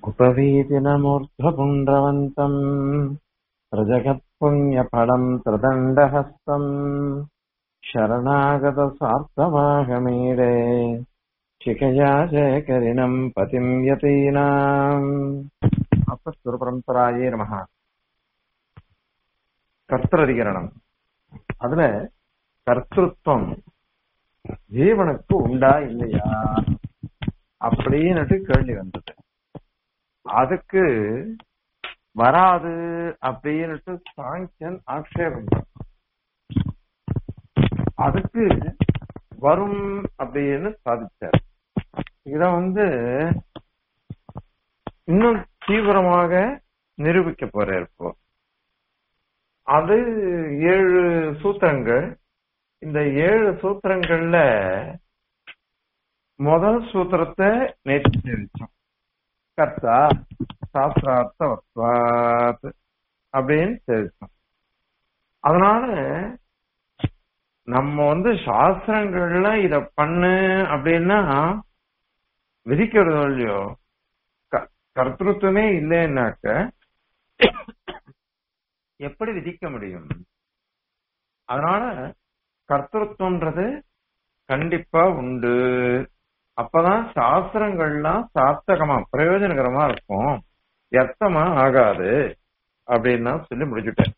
उपवीतिनमूर्ध्वपुण्ड्रवन्तम् प्रजगत्पुण्यफलम् त्रिदण्डहस्तम् शरणागतस्वार्थमाहमीडे शिखया शेखरिणम् पतिम् यतीनाम् அப்பஸ்வரபரம்பராயே நமக கர்த்தரதிகரணம் அதுல கர்த்தத்துவம் ஜீவனுக்கு உண்டா இல்லையா அப்படின்னுட்டு கேள்வி வந்தது அதுக்கு வராது அப்படின்னுட்டு சாங்கியன் ஆக்ஷேபம் பண்ணான். அதுக்கு வரும் அப்படின்னு சாதிச்சார் இத வந்து இன்னும் தீவிரமாக நிரூபிக்க போறார் இப்போ அது ஏழு சூத்திரங்கள் இந்த ஏழு சூத்திரங்கள்ல முதல் சூத்திரத்தை நேற்று தெரிவிச்சோம் கர்த்தா சாஸ்திரார்த்தவத்வாத் அப்படின்னு தெரிவிச்சோம் அதனால நம்ம வந்து சாஸ்திரங்கள்ல இத பண்ணு அப்படின்னா விதிக்கிறது இல்லையோ க- கர்த்தൃത്വமே இல்லைன்னாக்க எப்படி விதிக்க முடியும் அதனால கர்த்தൃത്വம்ன்றது கண்டிப்பா உண்டு அப்பதான் சாஸ்திரங்கள்லாம் சார்த்தகமா பிரயோஜனகரமா இருக்கும் வியர்த்தமா ஆகாது அப்படின்னு சொல்லி முடிச்சுட்டேன்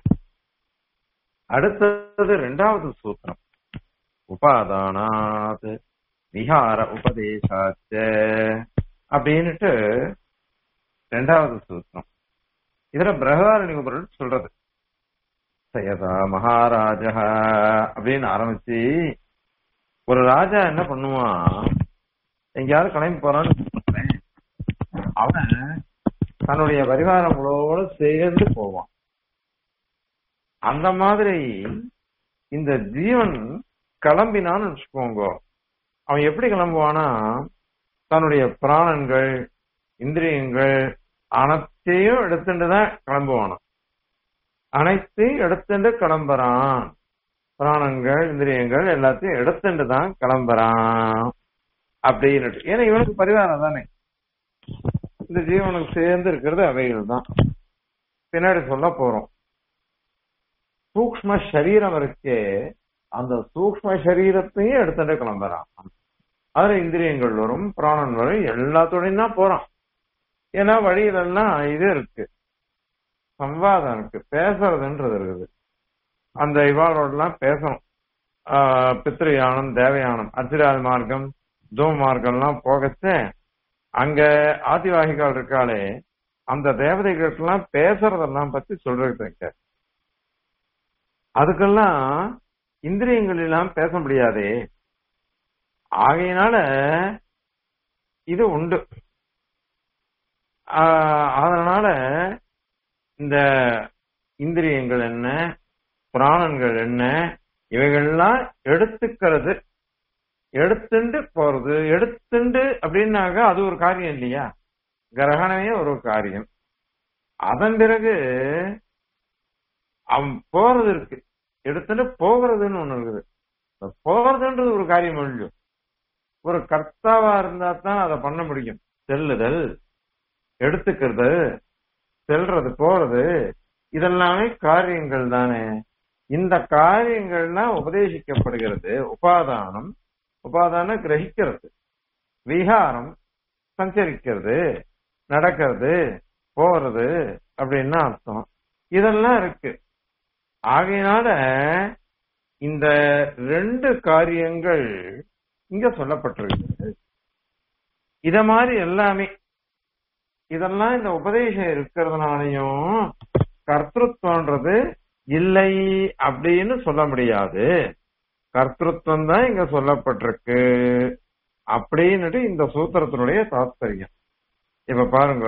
அடுத்தது ரெண்டாவது சூத்திரம் உபாதானாத் விஹார உபதேசாச்ச அப்படின்னுட்டு ரெண்டாவது சூத்திரம் இதுல பிரகதாரணி பொருள் சொல்றது சயதா மகாராஜா அப்படின்னு ஆரம்பிச்சு ஒரு ராஜா என்ன பண்ணுவான் எங்கேயாவது கிளம்பி போறான்னு வச்சுக்கோங்களேன். அவன் தன்னுடைய பரிவாரங்களோட சேர்ந்து போவான் அந்த மாதிரி இந்த ஜீவன் கிளம்பினான்னு வச்சுக்கோங்க அவன் எப்படி கிளம்புவானா தன்னுடைய பிராணங்கள் இந்திரியங்கள் அனைத்தையும் எடுத்துட்டு தான் கிளம்புவானாம் அனைத்தையும் எடுத்துட்டு கிளம்புறான் பிராணங்கள் இந்திரியங்கள் எல்லாத்தையும் எடுத்துட்டு தான் கிளம்புறான் அப்படின்னு ஏன்னா இவனுக்கு பரிவாரம் தானே இந்த ஜீவனுக்கு சேர்ந்து இருக்கிறது அவைகள் தான் பின்னாடி சொல்ல போறோம் சூக்ம சரீரம் இருக்கே அந்த சூக்ம சரீரத்தையும் எடுத்துட்டு கிளம்புறான் அதுல இந்திரியங்கள் வரும் பிராணன் வரும் எல்லாத்தோடையும் தான் போறான் ஏன்னா வழியிலெல்லாம் இது இருக்கு சம்வாதம் இருக்கு பேசுறதுன்றது இருக்குது அந்த இவாளோடலாம் பேசணும் ஆஹ் பித்ருயானம் தேவயானம் அர்ச்சிராஜ மார்க்கம் தூம மார்க்கம்லாம் போகச்ச அங்க ஆதிவாகிகள் இருக்காளே அந்த தேவதைகளுக்கெல்லாம் பேசுறதெல்லாம் பத்தி சொல்றதுக்கு அதுக்கெல்லாம் இந்திரியங்கள் எல்லாம் பேச முடியாதே ஆகையினால இது உண்டு ஆஹ் அதனால இந்த இந்திரியங்கள் என்ன பிராணங்கள் என்ன இவைகள்லாம் எடுத்துக்கிறது எடுத்துண்டு போறது எடுத்துண்டு அப்படின்னாக்க அது ஒரு காரியம் இல்லையா கிரகணமே ஒரு காரியம் அதன் பிறகு அவன் போறது இருக்கு எடுத்துட்டு போகிறதுன்னு ஒண்ணு இருக்குது இந்த போறதுன்றது ஒரு காரியம் இல்லையோ ஒரு கர்த்தாவா இருந்தா தான் அதை பண்ண முடியும் செல்லுதல் எடுத்துக்கிறது செல்றது போறது இதெல்லாமே காரியங்கள் தானே இந்த காரியங்கள்லாம் உபதேசிக்கப்படுகிறது உபாதானம் உபாதானம் கிரகிக்கிறது விகாரம் சஞ்சரிக்கிறது நடக்கிறது போறது அப்படின்னு அர்த்தம் இதெல்லாம் இருக்கு ஆகையினால இந்த ரெண்டு காரியங்கள் இங்க சொல்லப்பட்டிருக்கு இத மாதிரி எல்லாமே இதெல்லாம் இந்த உபதேசம் இருக்கிறதுனாலையும் கர்த்தத்துவன்றது இல்லை அப்படின்னு சொல்ல முடியாது கர்த்தத்துவம் தான் இங்க சொல்லப்பட்டிருக்கு அப்படின்னுட்டு இந்த சூத்திரத்தினுடைய தாத்பரியம் இப்ப பாருங்க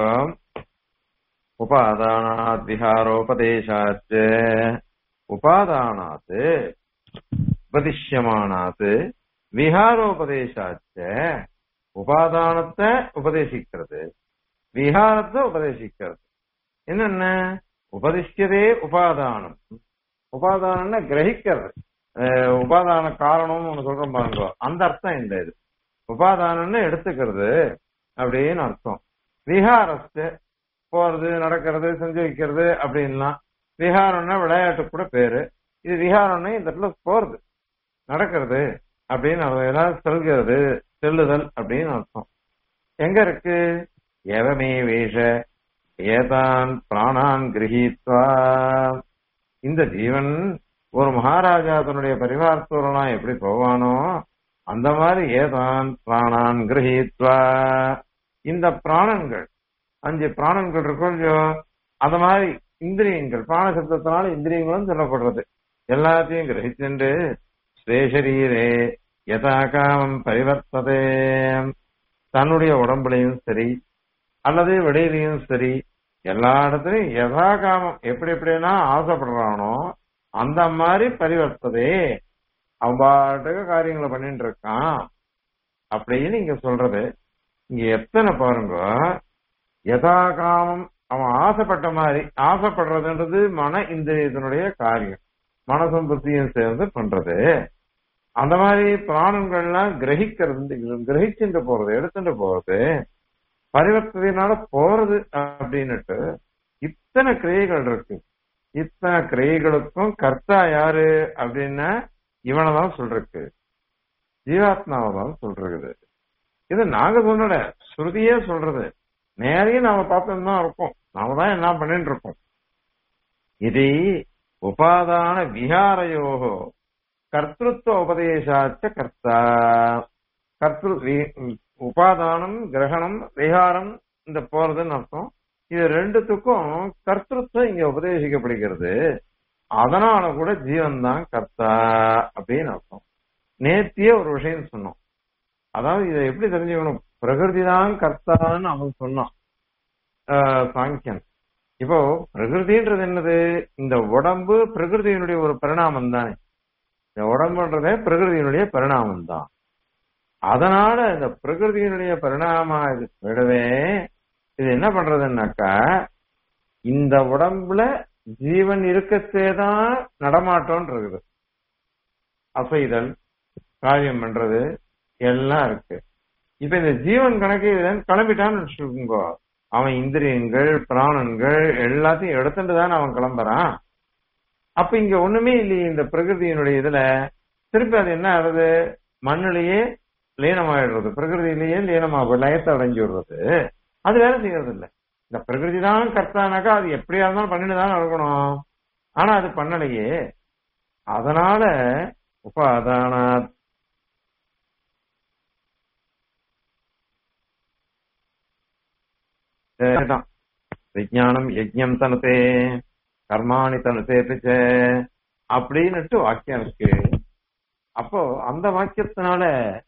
உபாதானாத் விஹாரோபதேசாச்சு உபாதானாத் உபதிஷ்யமானாத் விஹாரோபதேசாச்ச உபாதானத்தை உபதேசிக்கிறது விஹாரத்தை உபதேசிக்கிறது என்னென்ன உபதிஷ்யதே உபாதானம் உபாதானம்னா கிரகிக்கிறது அஹ் உபாதான காரணம்னு ஒண்ணு சொல்றோம் பாருங்க அந்த அர்த்தம் இந்த இது உபாதானம்னு எடுத்துக்கிறது அப்படின்னு அர்த்தம் விஹாரஸ்து போறது நடக்கிறது செஞ்சு வைக்கிறது அப்படின்லாம் விஹாரம்னா விளையாட்டு கூட பேரு இது விஹாரம்னா இந்த இடத்துல போறது நடக்கிறது அப்படின்னு அர்த்தம். எல்லாம் செல்கிறது செல்லுதல் அப்படின்னு அர்த்தம் எங்க இருக்கு எவமே வேஷ ஏதான் பிராணான் கிரகித்வா இந்த ஜீவன் ஒரு மகாராஜா தன்னுடைய பரிவாரத்தோரெல்லாம் எப்படி போவானோ அந்த மாதிரி ஏதான் பிராணான் கிரகித்வா இந்த பிராணன்கள் அஞ்சு பிராணன்கள் இருக்கும் இல்லையோ அந்த மாதிரி இந்திரியங்கள் பிராண சப்தத்தினால இந்திரியங்களும் சொல்லப்படுறது எல்லாத்தையும் கிரகிச்சுண்டு ஸ்ரேஷரீரே யதா காமம் பரிவர்த்ததே தன்னுடைய உடம்புலையும் சரி அல்லது வெளியிலையும் சரி எல்லா இடத்துலயும் யதா காமம் எப்படி எப்படின்னா ஆசைப்படுறானோ அந்த மாதிரி பரிவர்த்ததே அவன் பாட்டுக்கு காரியங்களை பண்ணிட்டு இருக்கான் அப்படின்னு இங்க சொல்றது இங்க எத்தனை பாருங்க யதா காமம் அவன் ஆசைப்பட்ட மாதிரி ஆசைப்படுறதுன்றது மன இந்திரியத்தினுடைய காரியம் மனசும் புத்தியும் சேர்ந்து பண்றது அந்த மாதிரி பிராணங்கள்லாம் கிரகிக்கிறது கிரகிச்சுட்டு போறது எடுத்துட்டு போறது பரிவர்த்தனையினால போறது அப்படின்னுட்டு இத்தனை கிரியைகள் இருக்கு இத்தனை கிரியைகளுக்கும் கர்த்தா யாரு அப்படின்னா இவனை தான் சொல்றது ஜீவாத்மாவை தான் சொல்றது இது நாங்க சொல்லல ஸ்ருதியே சொல்றது நேரையே நாம பார்த்துட்டு தான் இருக்கோம் நாம தான் என்ன பண்ணிட்டு இருக்கோம் இது உபாதான விஹாரயோகோ கர்த்திருவ உபதேசாச்ச கர்த்தா கர்த்திரு வி- உபாதானம் கிரகணம் விஹாரம் இந்த போறதுன்னு அர்த்தம் இது ரெண்டுத்துக்கும் கர்த்திருவம் இங்க உபதேசிக்கப்படுகிறது அதனால கூட ஜீவன் தான் கர்த்தா அப்படின்னு அர்த்தம் நேத்தியே ஒரு விஷயம் சொன்னோம் அதாவது இதை எப்படி தெரிஞ்சுக்கணும் பிரகிருதி தான் கர்த்தான்னு அவன் சொன்னான் ஆஹ் சாங்கியன் இப்போ பிரகிருதின்றது என்னது இந்த உடம்பு பிரகிருதியினுடைய ஒரு பரிணாமம் தானே இந்த உடம்புன்றதே பிரகிருதியினுடைய பரிணாமம் தான் அதனால இந்த பிரகிருதியினுடைய பரிணாம இது விடவே இது என்ன பண்றதுன்னாக்கா இந்த உடம்புல ஜீவன் இருக்கத்தே தான் நடமாட்டம் இருக்குது அசைதல் காரியம் பண்றது எல்லாம் இருக்கு இப்ப இந்த ஜீவன் கணக்கு இதுல கிளம்பிட்டான்னு வச்சுக்கோங்க அவன் இந்திரியங்கள் பிராணன்கள் எல்லாத்தையும் எடுத்துட்டு தானே அவன் கிளம்புறான் அப்ப இங்க ஒண்ணுமே இல்லையே இந்த பிரகிருதியினுடைய இதுல திருப்பி அது என்ன ஆகுது மண்ணிலேயே லீனமாயிடுறது பிரகிருதியிலேயே லீனமாக லயத்தை அடைஞ்சு விடுறது அது வேலை செய்யறது இல்ல இந்த பிரகிருதி தான் கர்த்தானாக்கா அது எப்படியா இருந்தாலும் பண்ணிட்டு தான் இருக்கணும் ஆனா அது பண்ணலையே அதனால உபாதானா தான் விஜயானம் யஜ்யம் தனத்தே கர்மாணி தனத்தே பிச்ச அப்படின்னுட்டு வாக்கியம் இருக்கு அப்போ அந்த வாக்கியத்தினால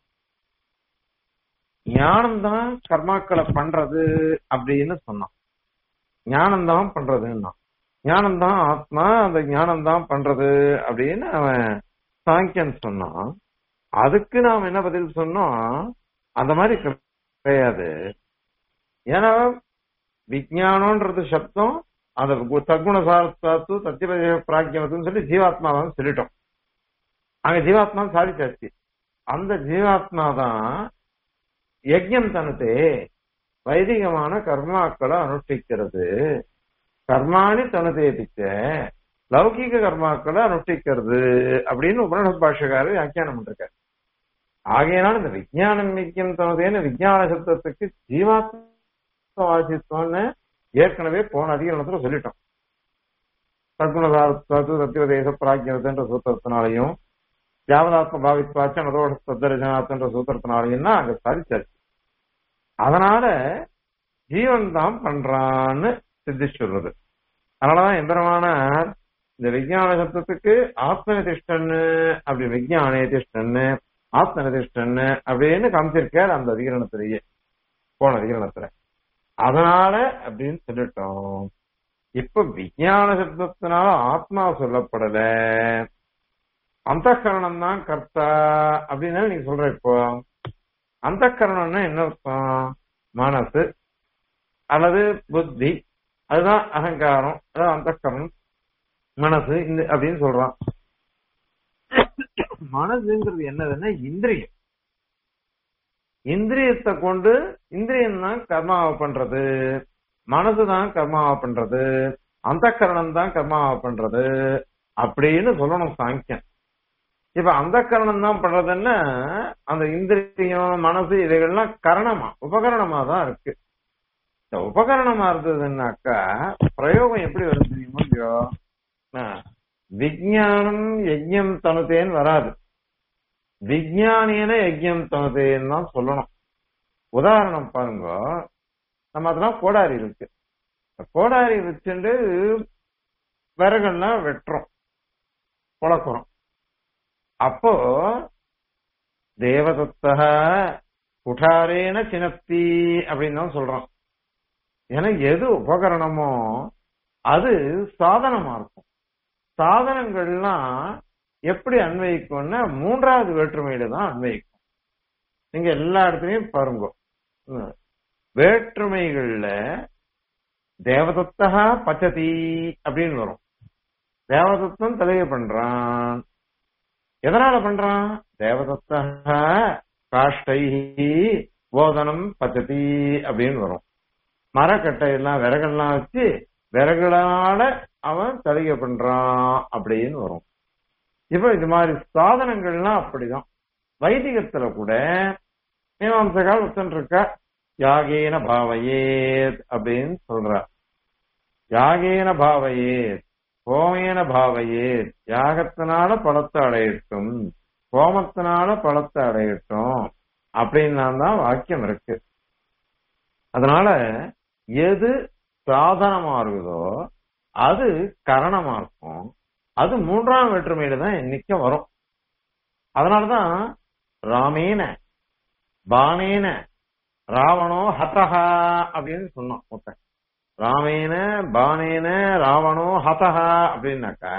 ஞானம் தான் கர்மாக்களை பண்றது அப்படின்னு சொன்னான் ஞானம் தான் பண்றதுன்னா ஞானம் தான் ஆத்மா அந்த ஞானம் தான் பண்றது அப்படின்னு அவன் சாங்கியன் சொன்னான் அதுக்கு நாம் என்ன பதில் சொன்னோம் அந்த மாதிரி கிடையாது ஏன்னா விஜயானம்ன்றது சப்தம் அந்த தகுண சாரத்தாத்து சத்தியபதி பிராக்கியமத்துன்னு சொல்லி ஜீவாத்மாவான்னு சொல்லிட்டோம் அங்க ஜீவாத்மா சாதிச்சாச்சு அந்த ஜீவாத்மா தான் யஜ்யம் தனத்தே வைதிகமான கர்மாக்களை அனுஷ்டிக்கிறது கர்மானி தனதே பிச்ச லௌகிக கர்மாக்களை அனுஷ்டிக்கிறது அப்படின்னு உபனிஷத் பாஷகாரர் வியாக்கியானம் பண்ணிருக்காரு ஆகையினால் இந்த விஜயானம் நித்தியம் தனதேன்னு விஜயான சப்தத்துக்கு ஜீவாத்மா வாசித்தோன்னு ஏற்கனவே போன அதிகரணத்துல சொல்லிட்டோம் சத்குணதாரத்து சத்தியதேச பிராக்கியத்துன்ற சூத்திரத்தினாலையும் யாவதாத்ம பாவித்வாச்ச நதோஷ சத்தரிஜனாத்துன்ற சூத்திரத்தினாலையும் தான் அங்க சாதிச்சாச்சு அதனால ஜீவன் தான் பண்றான்னு சித்தி சொல்றது அதனாலதான் எந்திரமான இந்த விஜயான சப்தத்துக்கு ஆத்மநிதிஷ்டன்னு அப்படி விஜயானேதிஷ்டன்னு ஆத்மநிதிஷ்டன்னு அப்படின்னு காமிச்சிருக்கார் அந்த அதிகரணத்திலேயே போன அதிகரணத்துல அதனால அப்படின்னு சொல்லிட்டோம் இப்ப விஜயான சப்தத்தினால ஆத்மா சொல்லப்படல அந்த கரணம் தான் கர்த்தா அப்படின்னு நீங்க சொல்ற இப்போ அந்த கரணம்னா என்ன அர்த்தம் மனசு அல்லது புத்தி அதுதான் அகங்காரம் அதாவது அந்த கரணம் மனசு இந்த அப்படின்னு சொல்றான் மனசுங்கிறது என்னதுன்னா இந்திரியம் இந்திரியத்தை கொண்டு இந்திரியம் தான் கர்மாவை பண்றது மனசு தான் கர்மாவை பண்றது அந்த கரணம் தான் கர்மாவை பண்றது அப்படின்னு சொல்லணும் சாங்கியம் இப்ப அந்த கரணம் தான் பண்றதுன்னா அந்த இந்திரியம் மனசு இவைகள்லாம் கரணமா உபகரணமா தான் இருக்கு இந்த உபகரணமா இருந்ததுன்னாக்கா பிரயோகம் எப்படி வரும் தெரியுமோ இல்லையோ விஜயானம் யஜ்யம் தனுதேன்னு வராது விஜயானியன யஜ்யம் தனுதேன்னு தான் சொல்லணும் உதாரணம் பாருங்க நம்ம அதெல்லாம் கோடாரி இருக்கு கோடாரி வச்சுட்டு விறகெல்லாம் வெட்டுறோம் புழக்கிறோம் அப்போ தேவதத்தக குடாரேன சினத்தி அப்படின்னு தான் சொல்றோம் ஏன்னா எது உபகரணமோ அது சாதனமா இருக்கும் சாதனங்கள்லாம் எப்படி அன்வயிக்கும்னா மூன்றாவது வேற்றுமையில தான் அன்வயிக்கும் நீங்க எல்லா இடத்துலயும் பாருங்க வேற்றுமைகள்ல தேவதத்தகா பச்சதி அப்படின்னு வரும் தேவதத்தன் தலைய பண்றான் எதனால பண்றான் தேவதத்தகா காஷ்டை போதனம் பச்சதி அப்படின்னு வரும் மரக்கட்டையெல்லாம் விறகெல்லாம் வச்சு விறகுனால அவன் தலிகை பண்றான் அப்படின்னு வரும் இப்ப இது மாதிரி சாதனங்கள்லாம் அப்படிதான் வைதிகத்துல கூட மீமாம்சகால் ஒருத்தன் இருக்கா யாகேன பாவையேத் அப்படின்னு சொல்ற யாகேன பாவையேத் ஹோமேன பாவையேத் யாகத்தினால பழத்தை அடையட்டும் ஹோமத்தினால பழத்தை அடையட்டும் அப்படின்னு தான் வாக்கியம் இருக்கு அதனால எது சாதனமா இருக்குதோ அது கரணமா இருக்கும் அது மூன்றாம் வேற்றுமையில தான் எண்ணிக்கை வரும் அதனாலதான் ராமேன பானேன ராவணோ ஹதஹா அப்படின்னு சொன்னோம் ஒருத்தன் ராமேன பானேன ராவணோ ஹதஹா அப்படின்னாக்கா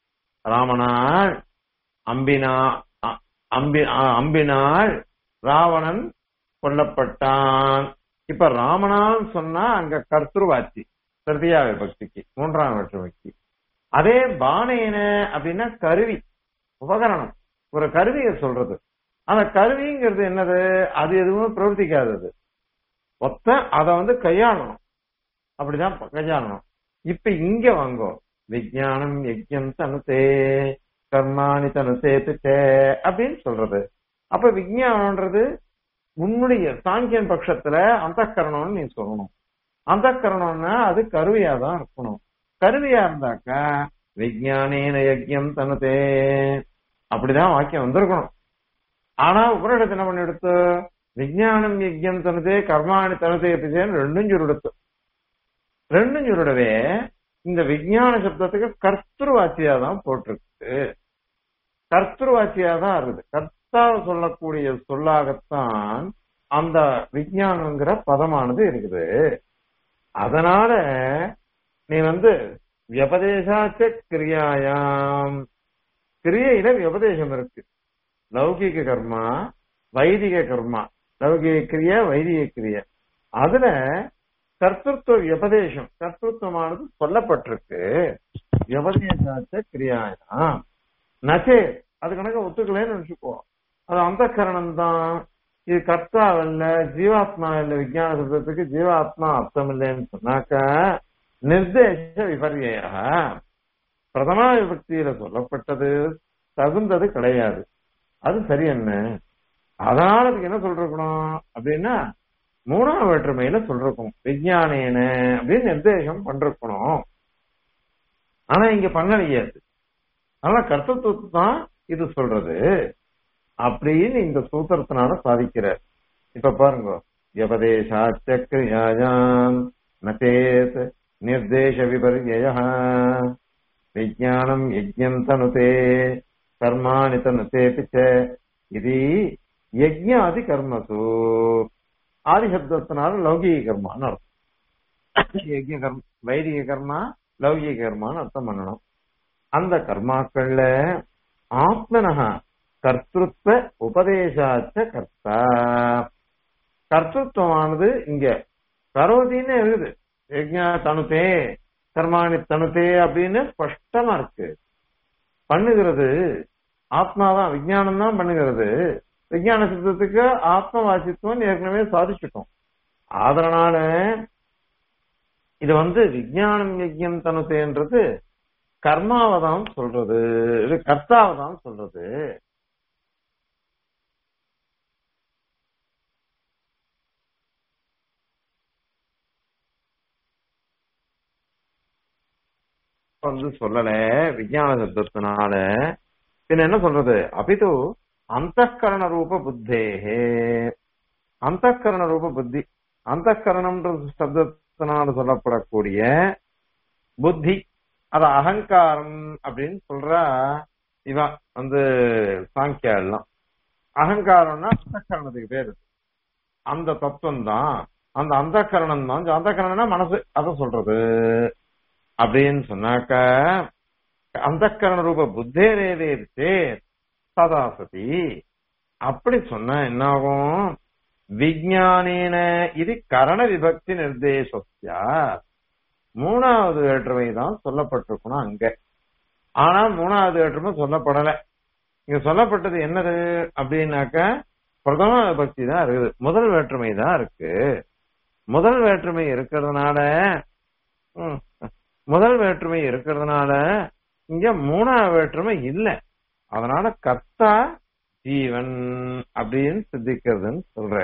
ராமனால் அம்பினா அம்பி அம்பினால் ராவணன் கொல்லப்பட்டான் இப்ப ராமனால் சொன்னா அங்க கர்த்தருவாச்சி திருதியா விபக்திக்கு மூன்றாம் வேற்றுமைக்கு அதே பானேன அப்படின்னா கருவி உபகரணம் ஒரு கருவியை சொல்றது அந்த கருவிங்கிறது என்னது அது எதுவும் பிரவர்த்திக்காதது மொத்த அத வந்து கையாளணும் அப்படிதான் கையாளணும் இப்ப இங்க வாங்கோ விஜயானம் யஜ்யம் தனுதே கர்மானி தனுதே பிச்சே அப்படின்னு சொல்றது அப்ப விஜயானம்ன்றது உன்னுடைய சாங்கியன் பட்சத்துல அந்த கரணம்னு நீ சொல்லணும் அந்த கரணம்னா அது கருவியா தான் இருக்கணும் கருவியா இருந்தாக்கா விஜயானேன யஜ்யம் தனுதே அப்படிதான் வாக்கியம் வந்திருக்கணும் ஆனா உபரிடத்து என்ன பண்ணி எடுத்து விஜயானம் யஜ்யம் தனதே கர்மாணி தனதே பிச்சேன்னு ரெண்டும் சுருடுத்து ரெண்டும் சுருடவே இந்த விஜயான சப்தத்துக்கு கர்த்தருவாச்சியா தான் போட்டிருக்கு கர்த்தருவாச்சியா தான் இருக்குது கர்த்தா சொல்லக்கூடிய சொல்லாகத்தான் அந்த விஜயானங்கிற பதமானது இருக்குது அதனால நீ வந்து வியபதேசாச்ச கிரியாயாம் கிரியையில வியபதேசம் இருக்கு லௌகிக கர்மா வைதிக கர்மா லௌகிக கிரியா வைதிக கிரியா அதுல கர்த்தத்துவ வியபதேசம் கர்த்தத்துவமானது சொல்லப்பட்டிருக்கு வியபதேசாச்ச கிரியாயாம் நச்சே அது கணக்க ஒத்துக்கலன்னு நினைச்சுக்கோ அது அந்த கரணம் தான் இது கர்த்தா இல்ல ஜீவாத்மா இல்ல விஜயான சப்தத்துக்கு ஜீவாத்மா அர்த்தம் இல்லைன்னு சொன்னாக்க நிர்தேச விபர்ய பிரதமா விபக்தியில சொல்லப்பட்டது தகுந்தது கிடையாது அது சரி என்ன அதனால அதுக்கு என்ன சொல்றக்கணும் அப்படின்னா மூணாம் வேற்றுமையில சொல்றோம் விஜயானேன அப்படின்னு நிர்தேசம் பண்றக்கணும் ஆனா இங்க பண்ணலையே அது அதனால கர்த்தத்துவத்தை தான் இது சொல்றது அப்படின்னு இந்த சூத்திரத்தினால சாதிக்கிறார் இப்ப பாருங்க வியபதேசாச்சக்கிரியாயாம் நச்சேத் நிர்தேச விபர்ய விஜயானம் யஜ்யம் தனுதே கர்மாணி தனுதேபி இது யஜ்யாதி கர்மசு ஆதி சப்தத்தினால லௌகிக கர்மான்னு அர்த்தம் யஜ்ய கர்ம வைதிக கர்மா லௌகிக கர்மான்னு அர்த்தம் பண்ணணும் அந்த கர்மாக்கள்ல ஆத்மனஹா கர்த்திருவ உபதேசாச்ச கர்த்தா கர்த்தத்துவமானது இங்க கரோதின்னு இருக்குது யஜ்யா தனுதே கர்மாணி தனுதே அப்படின்னு ஸ்பஷ்டமா இருக்கு பண்ணுகிறது ஆத்மாதான் விஜயானம் தான் பண்ணுகிறது விஞ்ஞான சித்தத்துக்கு ஆத்ம வாசித்துவம் ஏற்கனவே சாதிச்சுட்டோம் அதனால இது வந்து விஞ்ஞானம் யஜ்யம் தனுசேன்றது கர்மாவை தான் சொல்றது இது கர்த்தாவை தான் சொல்றது வந்து சொல்லல விஞ்ஞான சப்தத்தினால பின்ன என்ன சொல்றது அபிது அந்தகரண ரூப புத்தேகே அந்தகரண ரூப புத்தி அந்தகரணம்ன்ற சப்தத்தினால சொல்லப்படக்கூடிய புத்தி அது அகங்காரம் அப்படின்னு சொல்றா இவன் வந்து சாங்கியா எல்லாம் அகங்காரம்னா அந்தகரணத்துக்கு பேரு அந்த தத்துவம் தான் அந்த அந்தகரணம் தான் அந்தகரணம்னா மனசு அதை சொல்றது அப்படின்னு சொன்னாக்க அந்தக்கரண ரூப புத்தேரேதே சேர் சதாசதி அப்படி சொன்னா என்ன ஆகும் விஜயானேன இது கரண விபக்தி நிர்தேசஸ்யா மூணாவது வேற்றுமை தான் சொல்லப்பட்டிருக்கணும் அங்க ஆனா மூணாவது வேற்றுமை சொல்லப்படல இங்க சொல்லப்பட்டது என்னது அப்படின்னாக்க பிரதம விபக்தி தான் இருக்குது முதல் வேற்றுமை தான் இருக்கு முதல் வேற்றுமை இருக்கிறதுனால ம், முதல் வேற்றுமை இருக்கிறதுனால இங்க மூணாவது வேற்றுமை இல்ல அதனால கர்த்தா ஜீவன் அப்படின்னு சித்திக்கிறதுன்னு சொல்ற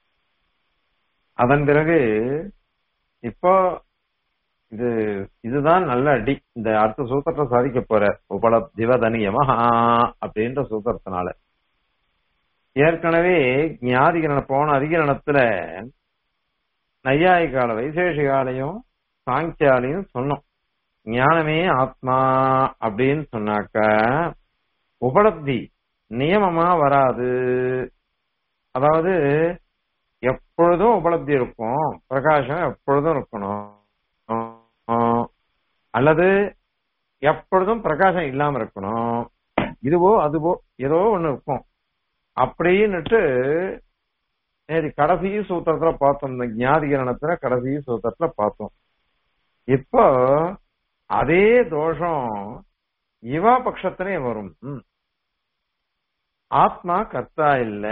அதன் பிறகு இப்போ இது இதுதான் நல்ல அடி இந்த அடுத்த சூத்திரத்தை சாதிக்க போற உபலப்திவதனியமஹா அப்படின்ற சூத்திரத்தினால ஏற்கனவே ஞாதிகரண போன அதிகரணத்துல நையாயிகால வைசேஷிகாலையும் சாங்கியாலையும் சொன்னோம் ஞானமே ஆத்மா அப்படின்னு சொன்னாக்க உபலப்தி நியமமா வராது அதாவது எப்பொழுதும் உபலப்தி இருக்கும் பிரகாசம் எப்பொழுதும் இருக்கணும் அல்லது எப்பொழுதும் பிரகாசம் இல்லாம இருக்கணும் இதுவோ அதுவோ ஏதோ ஒண்ணு இருக்கும் அப்படின்னுட்டு நேரி கடைசி சூத்திரத்துல பார்த்தோம் இந்த ஞாதிகரணத்துல கடைசி சூத்திரத்துல பார்த்தோம் இப்போ அதே தோஷம் இவா பட்சத்திலே வரும் ம். ஆத்மா கர்த்தா இல்ல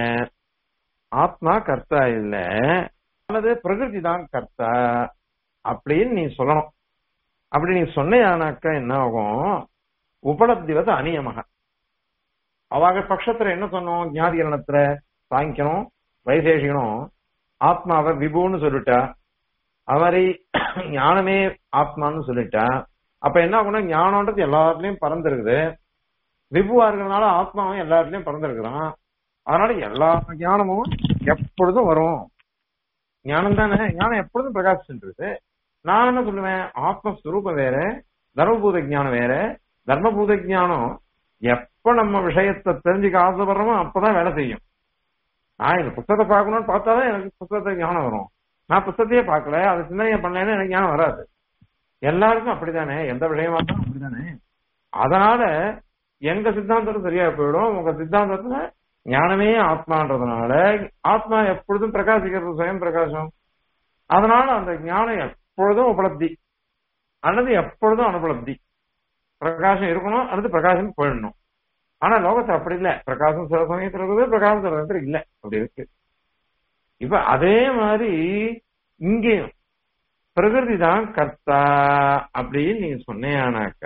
ஆத்மா கர்த்தா இல்ல அல்லது பிரகிருதி தான் கர்த்தா அப்படின்னு நீ சொல்லணும் அப்படி நீ சொன்னையானாக்கா என்ன ஆகும் உபலப்திவது அநியமக அவங்க பட்சத்துல என்ன சொன்னோம் ஞாதிகரணத்துல சாங்கிக்கணும் வைசேஷிகனும் ஆத்மாவை விபுன்னு சொல்லிட்டா அது மாதிரி ஞானமே ஆத்மான்னு சொல்லிட்டா அப்ப என்ன ஆகும்னா ஞானம்ன்றது எல்லாத்துலயும் பறந்துருக்குது விபுவா இருக்கிறதுனால ஆத்மாவும் எல்லாத்துலயும் பறந்துருக்குறான் அதனால எல்லா ஞானமும் எப்பொழுதும் வரும் ஞானம் தானே ஞானம் எப்பொழுதும் பிரகாசிச்சுன்றது நான் என்ன சொல்லுவேன் ஆத்மஸ்வரூபம் வேற தர்மபூத ஞானம் வேற தர்மபூத ஞானம் எப்ப நம்ம விஷயத்தை தெரிஞ்சுக்க ஆசைப்படுறோமோ அப்பதான் வேலை செய்யும் நான் இந்த புத்தகத்தை பார்க்கணும்னு பார்த்தாதான் எனக்கு புத்தகத்தை ஞானம் வரும் நான் புத்தகத்தையே பார்க்கல அதை சிந்தனையை பண்ணலன்னா எனக்கு ஞானம் வராது எல்லாருக்கும் அப்படித்தானே எந்த விஷயமா இருந்தாலும் அப்படித்தானே அதனால எங்க சித்தாந்தம் சரியா போயிடும் உங்க சித்தாந்தத்துல ஞானமே ஆத்மான்றதுனால ஆத்மா எப்பொழுதும் பிரகாசிக்கிறது சுயம் பிரகாசம் அதனால அந்த ஞானம் எப்பொழுதும் உபலப்தி அல்லது எப்பொழுதும் அனுபலப்தி பிரகாசம் இருக்கணும் அல்லது பிரகாசம் போயிடணும் ஆனா லோகத்துல அப்படி இல்ல பிரகாசம் சில சமயத்துல இருக்குது பிரகாசம் சில சமயத்துல இல்ல அப்படி இருக்கு இப்ப அதே மாதிரி இங்கேயும் பிரகிருதி தான் கர்த்தா அப்படின்னு நீங்க சொன்னேனாக்க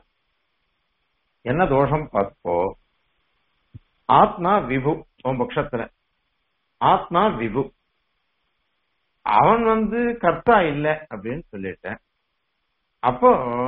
என்ன தோஷம் பார்ப்போ ஆத்மா விபு உன் பட்சத்துல ஆத்மா விபு அவன் வந்து கர்த்தா இல்ல அப்படின்னு சொல்லிட்டேன் அப்போ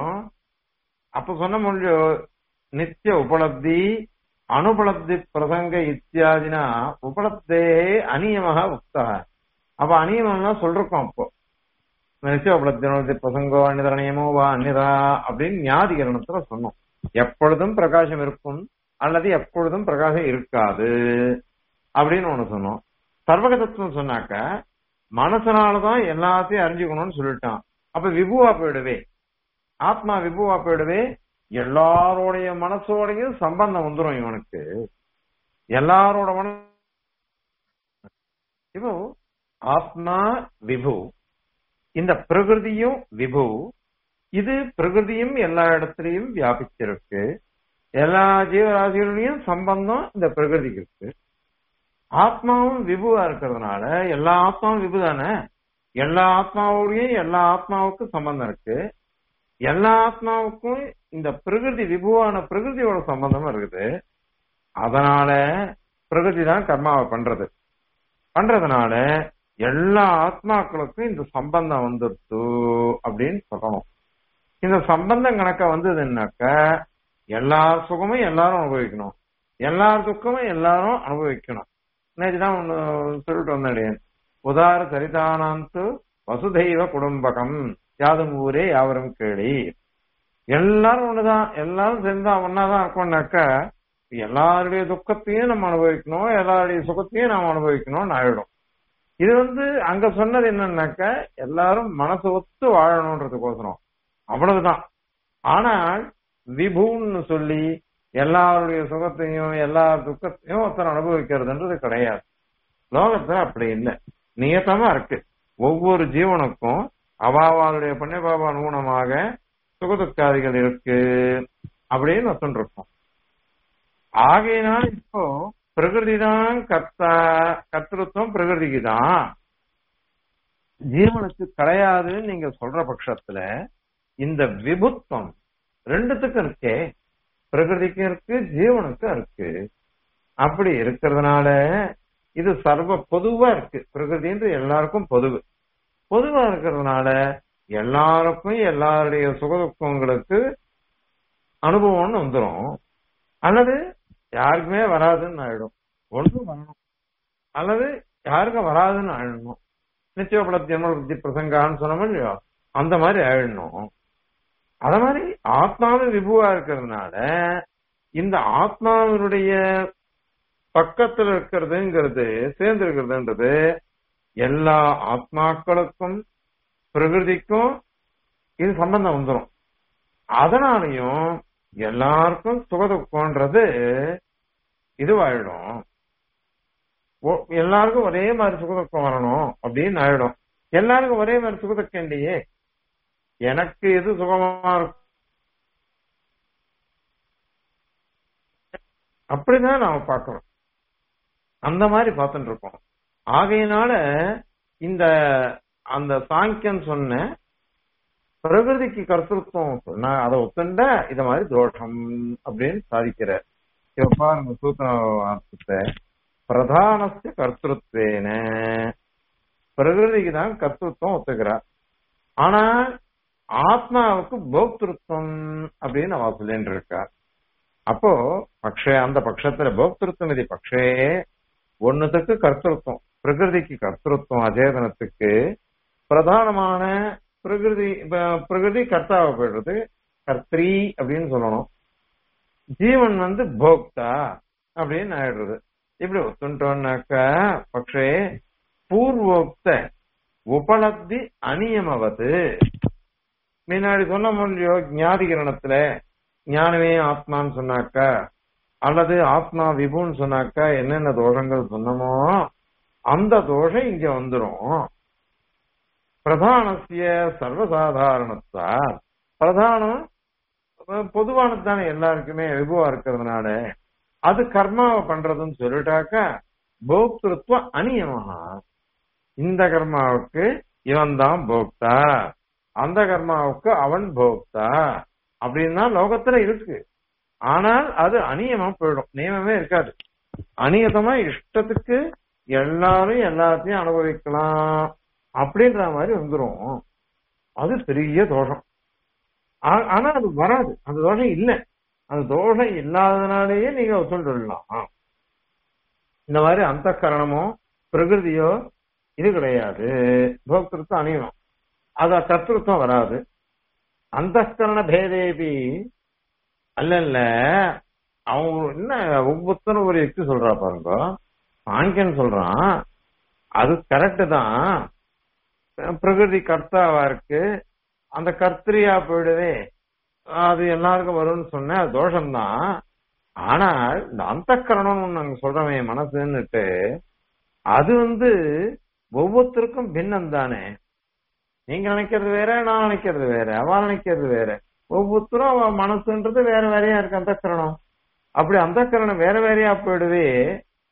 அப்ப சொன்ன மொழியோ நித்திய உபலப்தி அனுபலப்தி பிரசங்க இத்தியாதினா உபலப்தே அநியமாக உக்தா அப்ப அநியமம்னா சொல்றோம் அப்போ நித்திய உபலப்தி பிரசங்கோ அந்நிதர நியமோ வா அந்நிதா அப்படின்னு ஞாதிகரணத்துல சொன்னோம் எப்பொழுதும் பிரகாசம் இருக்கும் அல்லது எப்பொழுதும் பிரகாசம் இருக்காது அப்படின்னு ஒண்ணு சொன்னோம் சர்வகதத்துவம் சொன்னாக்க மனசனாலதான் எல்லாத்தையும் அறிஞ்சுக்கணும்னு சொல்லிட்டான் அப்ப விபுவா போயிடுவே ஆத்மா விபுவா போயிடுவே எல்லாரோடைய மனசோடையும் சம்பந்தம் வந்துரும் இவனுக்கு எல்லாரோட மன இப்போ ஆத்மா விபு இந்த பிரகிருதியும் விபு இது பிரகிருதியும் எல்லா இடத்துலயும் வியாபிச்சிருக்கு எல்லா ஜீவராசிகளையும் சம்பந்தம் இந்த பிரகிருதிக்கு இருக்கு ஆத்மாவும் விபுவா இருக்கிறதுனால எல்லா ஆத்மாவும் விபு தானே எல்லா ஆத்மாவோடையும் எல்லா ஆத்மாவுக்கும் சம்பந்தம் இருக்கு எல்லா ஆத்மாவுக்கும் இந்த பிரகிருதி விபுவான பிரகிருதியோட சம்பந்தமும் இருக்குது அதனால பிரகிருதி தான் கர்மாவை பண்றது பண்றதுனால எல்லா ஆத்மாக்களுக்கும் இந்த சம்பந்தம் வந்துடுத்து அப்படின்னு சொல்லணும் இந்த சம்பந்தம் கணக்க வந்ததுன்னாக்க எல்லா சுகமும் எல்லாரும் அனுபவிக்கணும் எல்லா துக்கமும் எல்லாரும் அனுபவிக்கணும் நேற்றுதான் ஒண்ணு சொல்லிட்டு வந்தேன் உதார சரிதானாந்து வசுதெய்வ குடும்பகம் யாதும் ஊரே யாவரும் கேளி எல்லாரும் ஒண்ணுதான் எல்லாரும் சேர்ந்தா ஒன்னாதான் இருக்கோம்னாக்க எல்லாருடைய துக்கத்தையும் நம்ம அனுபவிக்கணும் எல்லாருடைய சுகத்தையும் நாம் அனுபவிக்கணும்னு ஆயிடும் இது வந்து அங்க சொன்னது என்னன்னாக்க எல்லாரும் மனசு ஒத்து வாழணும்ன்றதுக்கோசரம் அவ்வளவுதான் ஆனால் விபுன்னு சொல்லி எல்லாருடைய சுகத்தையும் எல்லா துக்கத்தையும் ஒருத்தர் அனுபவிக்கிறதுன்றது கிடையாது லோகத்துல அப்படி இல்லை நியத்தமா இருக்கு ஒவ்வொரு ஜீவனுக்கும் அவாவாளுடைய புண்ணியபாப அனுகுணமாக சுகதுக்காதிகள் இருக்கு அப்படின்னு ஒத்துன்னு இருக்கும் ஆகையினால் இப்போ பிரகிருதி தான் கர்த்தா கர்த்தத்துவம் பிரகிருதிக்கு தான் ஜீவனுக்கு கிடையாதுன்னு நீங்க சொல்ற பட்சத்துல இந்த விபுத்துவம் ரெண்டுத்துக்கும் இருக்கே பிரகிருதிக்கும் இருக்கு ஜீவனுக்கும் இருக்கு அப்படி இருக்கிறதுனால இது சர்வ பொதுவா இருக்கு பிரகிருதின்றது எல்லாருக்கும் பொதுவு பொதுவா இருக்கிறதுனால எல்லாருக்கும் எல்லாருடைய சுகதுக்கங்களுக்கு அனுபவம்னு வந்துடும் அல்லது யாருக்குமே வராதுன்னு ஆயிடும் ஒன்று வரணும் அல்லது யாருக்கும் வராதுன்னு ஆயிடணும் நிச்சயப்பட ஜென்மபுத்தி பிரசங்கான்னு சொன்னோம் இல்லையோ அந்த மாதிரி ஆயிடணும் அத மாதிரி ஆத்மாவும் விபுவா இருக்கிறதுனால இந்த ஆத்மாவினுடைய பக்கத்துல இருக்கிறதுங்கிறது சேர்ந்து இருக்கிறதுன்றது எல்லா ஆத்மாக்களுக்கும் பிரகிருதிக்கும் இது சம்பந்தம் வந்துடும் அதனாலையும் எல்லாருக்கும் சுகதுக்கம்ன்றது இதுவாயிடும் எல்லாருக்கும் ஒரே மாதிரி சுகதுக்கம் வரணும் அப்படின்னு ஆயிடும் எல்லாருக்கும் ஒரே மாதிரி சுகதுக்கம் இல்லையே எனக்கு எது சுகமா இருக்கும் அப்படிதான் நாம பார்க்கணும் அந்த மாதிரி பார்த்துட்டு இருக்கோம் ஆகையினால இந்த அந்த சாங்கியம் சொன்ன பிரகிருதிக்கு கர்த்தத்துவம் சொன்னா அதை ஒத்துண்டா இத மாதிரி தோஷம் அப்படின்னு சாதிக்கிறார் இப்ப பாருங்க சூத்திர அர்த்தத்தை பிரதானஸ்ய கர்த்தத்வேன பிரகிருதிக்கு தான் கர்த்தத்துவம் ஒத்துக்கிறார் ஆனா ஆத்மாவுக்கு போக்திருத்தம் அப்படின்னு அவ சொல்லிட்டு இருக்கார் அப்போ பக்ஷ அந்த பட்சத்துல போக்திருத்தம் இது பக்ஷே ஒன்னுத்துக்கு கர்த்தத்துவம் பிரகிருதிக்கு கர்த்தத்துவம் அஜேதனத்துக்கு பிரதானமான பிரகிருதி பிரகிருதி கர்த்தாவை போயிடுறது கர்த்ரி அப்படின்னு சொல்லணும் ஜீவன் வந்து போக்தா அப்படின்னு ஆயிடுறது இப்படி ஒத்துட்டோம்னாக்க பக்ஷே பூர்வோக்த உபலப்தி அநியமவது முன்னாடி சொன்ன முடியோ ஞாதிகரணத்துல ஞானமே ஆத்மான்னு சொன்னாக்கா அல்லது ஆத்மா விபுன்னு சொன்னாக்கா என்னென்ன தோஷங்கள் சொன்னமோ அந்த தோஷம் இங்க வந்துரும் பிரதானசிய சர்வசாதாரணத்தா பிரதானம் பொதுவானது தானே எல்லாருக்குமே விபுவா இருக்கிறதுனால அது கர்மாவை பண்றதுன்னு சொல்லிட்டாக்கா போக்திருத்துவ அநியமகா இந்த கர்மாவுக்கு இவன் தான் போக்தா அந்த கர்மாவுக்கு அவன் போக்தா அப்படின்னா லோகத்துல இருக்கு ஆனால் அது அநியமா போயிடும் நியமமே இருக்காது அநியதமா இஷ்டத்துக்கு எல்லாரும் எல்லாத்தையும் அனுபவிக்கலாம் அப்படின்ற மாதிரி வந்துரும் அது பெரிய தோஷம் ஆனா அது வராது அந்த தோஷம் இல்ல அந்த தோஷம் இல்லாதனாலேயே நீங்க சொல்லிடலாம் இந்த மாதிரி அந்த கரணமோ பிரகிருதியோ இது கிடையாது போக்திருத்தம் அணியணும் அத கர்த்திருத்தம் வராது அந்த கரண பேதேபி அல்ல இல்ல அவங்க என்ன ஒவ்வொருத்தரும் ஒரு யுக்தி சொல்றா பாருங்க ஆண்கன் சொல்றான் அது கரெக்ட் தான் பிரகிருதி கர்த்தாவா இருக்கு அந்த கர்த்திரியா போயிடுவே அது எல்லாருக்கும் வரும்னு சொன்ன அது தோஷம்தான் ஆனால் இந்த அந்த கரணம்னு நாங்க சொல்றோமே மனசுன்னுட்டு அது வந்து ஒவ்வொருத்தருக்கும் பின்னம் தானே நீங்க நினைக்கிறது வேற நான் நினைக்கிறது வேற அவ நினைக்கிறது வேற ஒவ்வொருத்தரும் அவ மனசுன்றது வேற வேறையா இருக்கு அந்த கரணம் அப்படி அந்த கரணம் வேற வேறையா போயிடுவே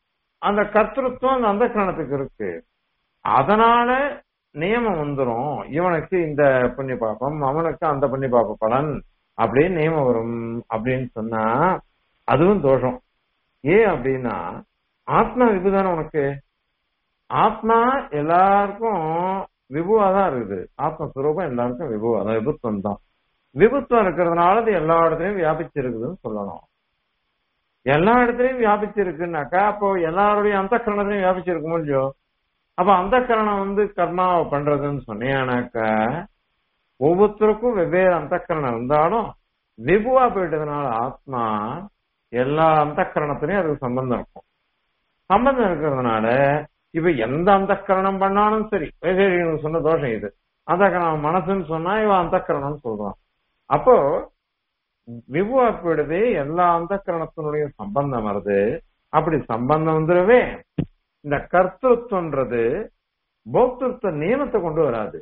அந்த கர்த்தத்துவம் அந்த அந்த கரணத்துக்கு இருக்கு அதனால நியமம் வந்துரும் இவனுக்கு இந்த புண்ணிய பாபம் அவனுக்கு அந்த புண்ணிய பாப பலன் அப்படின்னு நியமம் வரும் அப்படின்னு சொன்னா அதுவும் தோஷம் ஏன் அப்படின்னா ஆத்மா விபுதானே உனக்கு ஆத்மா எல்லாருக்கும் விபுவா தான் இருக்குது ஆத்ம சுரூபம் எல்லாருக்கும் விபுவா தான் விபுத்துவம் தான் விபுத்துவம் இருக்கிறதுனால அது எல்லா இடத்துலயும் வியாபிச்சு இருக்குதுன்னு சொல்லணும் எல்லா இடத்துலயும் வியாபிச்சு இருக்குன்னாக்கா அப்போ எல்லாருடைய அந்த கரணத்திலையும் வியாபிச்சிருக்குமோ இல்லையோ அப்ப அந்த கரணம் வந்து கர்மாவை பண்றதுன்னு சொன்னீங்கன்னாக்கா ஒவ்வொருத்தருக்கும் வெவ்வேறு அந்த கரணம் இருந்தாலும் விபுவா போயிட்டதுனால ஆத்மா எல்லா அந்த கரணத்திலையும் அதுக்கு சம்பந்தம் இருக்கும் சம்பந்தம் இருக்கிறதுனால இப்ப எந்த அந்த கரணம் பண்ணாலும் சரி வைசேரிகனுக்கு சொன்ன தோஷம் இது அந்த கரணம் மனசுன்னு சொன்னா இவன் அந்த கரணம்னு சொல்றான் அப்போ விபுவா போயிடுது எல்லா அந்த கரணத்தினுடைய சம்பந்தம் வருது அப்படி சம்பந்தம் வந்துடவே இந்த கர்த்தத்துவன்றது போக்திருத்த நியமத்தை கொண்டு வராது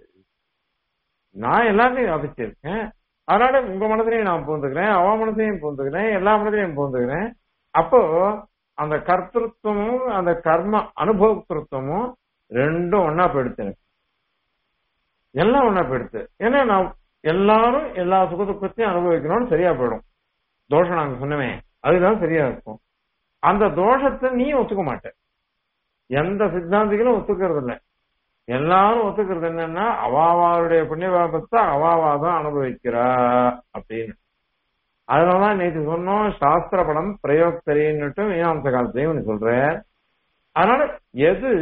நான் எல்லாத்தையும் வியாபிச்சிருக்கேன் அதனால உங்க மனதிலையும் நான் பூந்துக்கிறேன் அவ மனதிலையும் பூந்துக்கிறேன் எல்லா மனதிலையும் பூந்துக்கிறேன் அப்போ அந்த கர்த்தத்துவமும் அந்த கர்ம அனுபவத்திருத்தமும் ரெண்டும் ஒன்னா போயிடுத்து எனக்கு எல்லாம் ஒன்னா போயிடுத்து ஏன்னா நான் எல்லாரும் எல்லா சுக துக்கத்தையும் அனுபவிக்கணும்னு சரியா போயிடும் தோஷம் நாங்க சொன்னவேன் அதுதான் சரியா இருக்கும் அந்த தோஷத்தை நீ ஒத்துக்க மாட்ட எந்த சித்தாந்திகளும் ஒத்துக்கிறது இல்லை எல்லாரும் ஒத்துக்கிறது என்னன்னா அவாவாருடைய புண்ணியபாபத்தை அவாவா தான் அனுபவிக்கிறா அப்படின்னு அதனாலதான் நேற்று சொன்னோம் சாஸ்திர படம் பிரயோக்தரின்னுட்டு மீனாம்ச காலத்தையும் நீ சொல்ற அதனால எது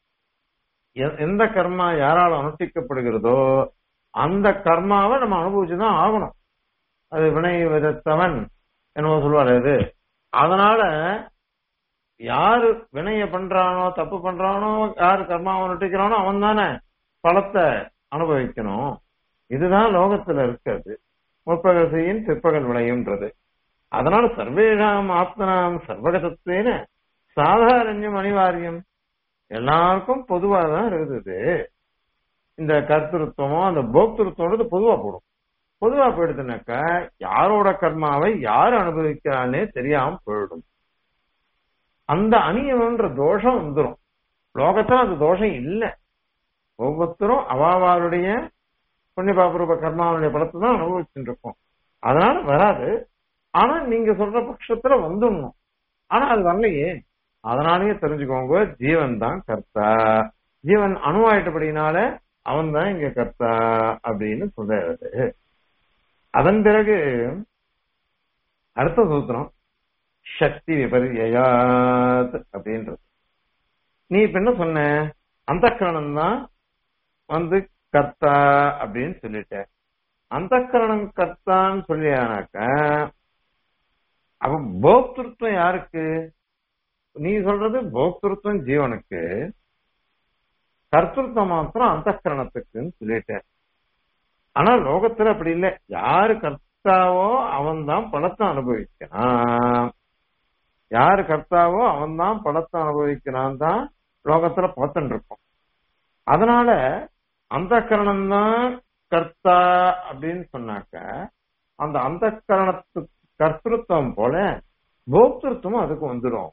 எந்த கர்மா யாரால் அனுஷ்டிக்கப்படுகிறதோ அந்த கர்மாவை நம்ம அனுபவிச்சுதான் ஆகணும் அது வினை விதத்தவன் என்னவோ சொல்லுவாரு இது அதனால யாரு வினைய பண்றானோ தப்பு பண்றானோ யாரு கர்மாவை நட்டிக்கிறானோ அவன் தானே பலத்தை அனுபவிக்கணும் இதுதான் லோகத்துல இருக்கிறது முற்பகல் செய்யும் பிற்பகல் விளையும்ன்றது அதனால சர்வேஷாம் ஆத்மனாம் சர்வகதத்துவேன சாதாரண்யம் அனிவாரியம் எல்லாருக்கும் பொதுவா தான் இருக்குது இந்த கர்த்தருத்தமோ அந்த போக்திருத்தோன்றது பொதுவா போடும் பொதுவா போயிடுதுனாக்கா யாரோட கர்மாவை யாரு அனுபவிக்கிறானே தெரியாம போயிடும் அந்த அநியமன்ற தோஷம் வந்துடும் லோகத்துல அந்த தோஷம் இல்லை ஒவ்வொருத்தரும் அவாவாருடைய புண்ணிய பாபரூப கர்மாவுடைய பலத்தை தான் அனுபவிச்சுட்டு இருக்கோம் அதனால வராது ஆனா நீங்க சொல்ற பட்சத்துல வந்துடணும் ஆனா அது வரலையே அதனாலயே தெரிஞ்சுக்கோங்க ஜீவன் தான் கர்த்தா ஜீவன் அணுவாயிட்டபடினால அவன் தான் இங்க கர்த்தா அப்படின்னு சொல்றாரு அதன் பிறகு அடுத்த சூத்திரம் சக்தி விபரியாத் அப்படின்றது நீ இப்ப என்ன சொன்ன அந்த கரணம் தான் வந்து கர்த்தா அப்படின்னு சொல்லிட்ட அந்த கரணம் கர்த்தான்னு சொல்லியானாக்க அப்ப போக்திருத்தம் யாருக்கு நீ சொல்றது போக்திருத்தம் ஜீவனுக்கு கர்த்தத்துவம் மாத்திரம் அந்த கரணத்துக்குன்னு சொல்லிட்ட ஆனா லோகத்துல அப்படி இல்லை யாரு கர்த்தாவோ அவன் தான் பணத்தை அனுபவிக்கிறான் யாரு கர்த்தாவோ அவன் தான் பணத்தை அனுபவிக்கிறான் தான் லோகத்துல பார்த்துட்டு இருக்கோம் அதனால அந்த கரணம் தான் கர்த்தா அப்படின்னு சொன்னாக்க அந்த அந்த கரணத்து கர்த்தத்துவம் போல போக்திருத்தமும் அதுக்கு வந்துடும்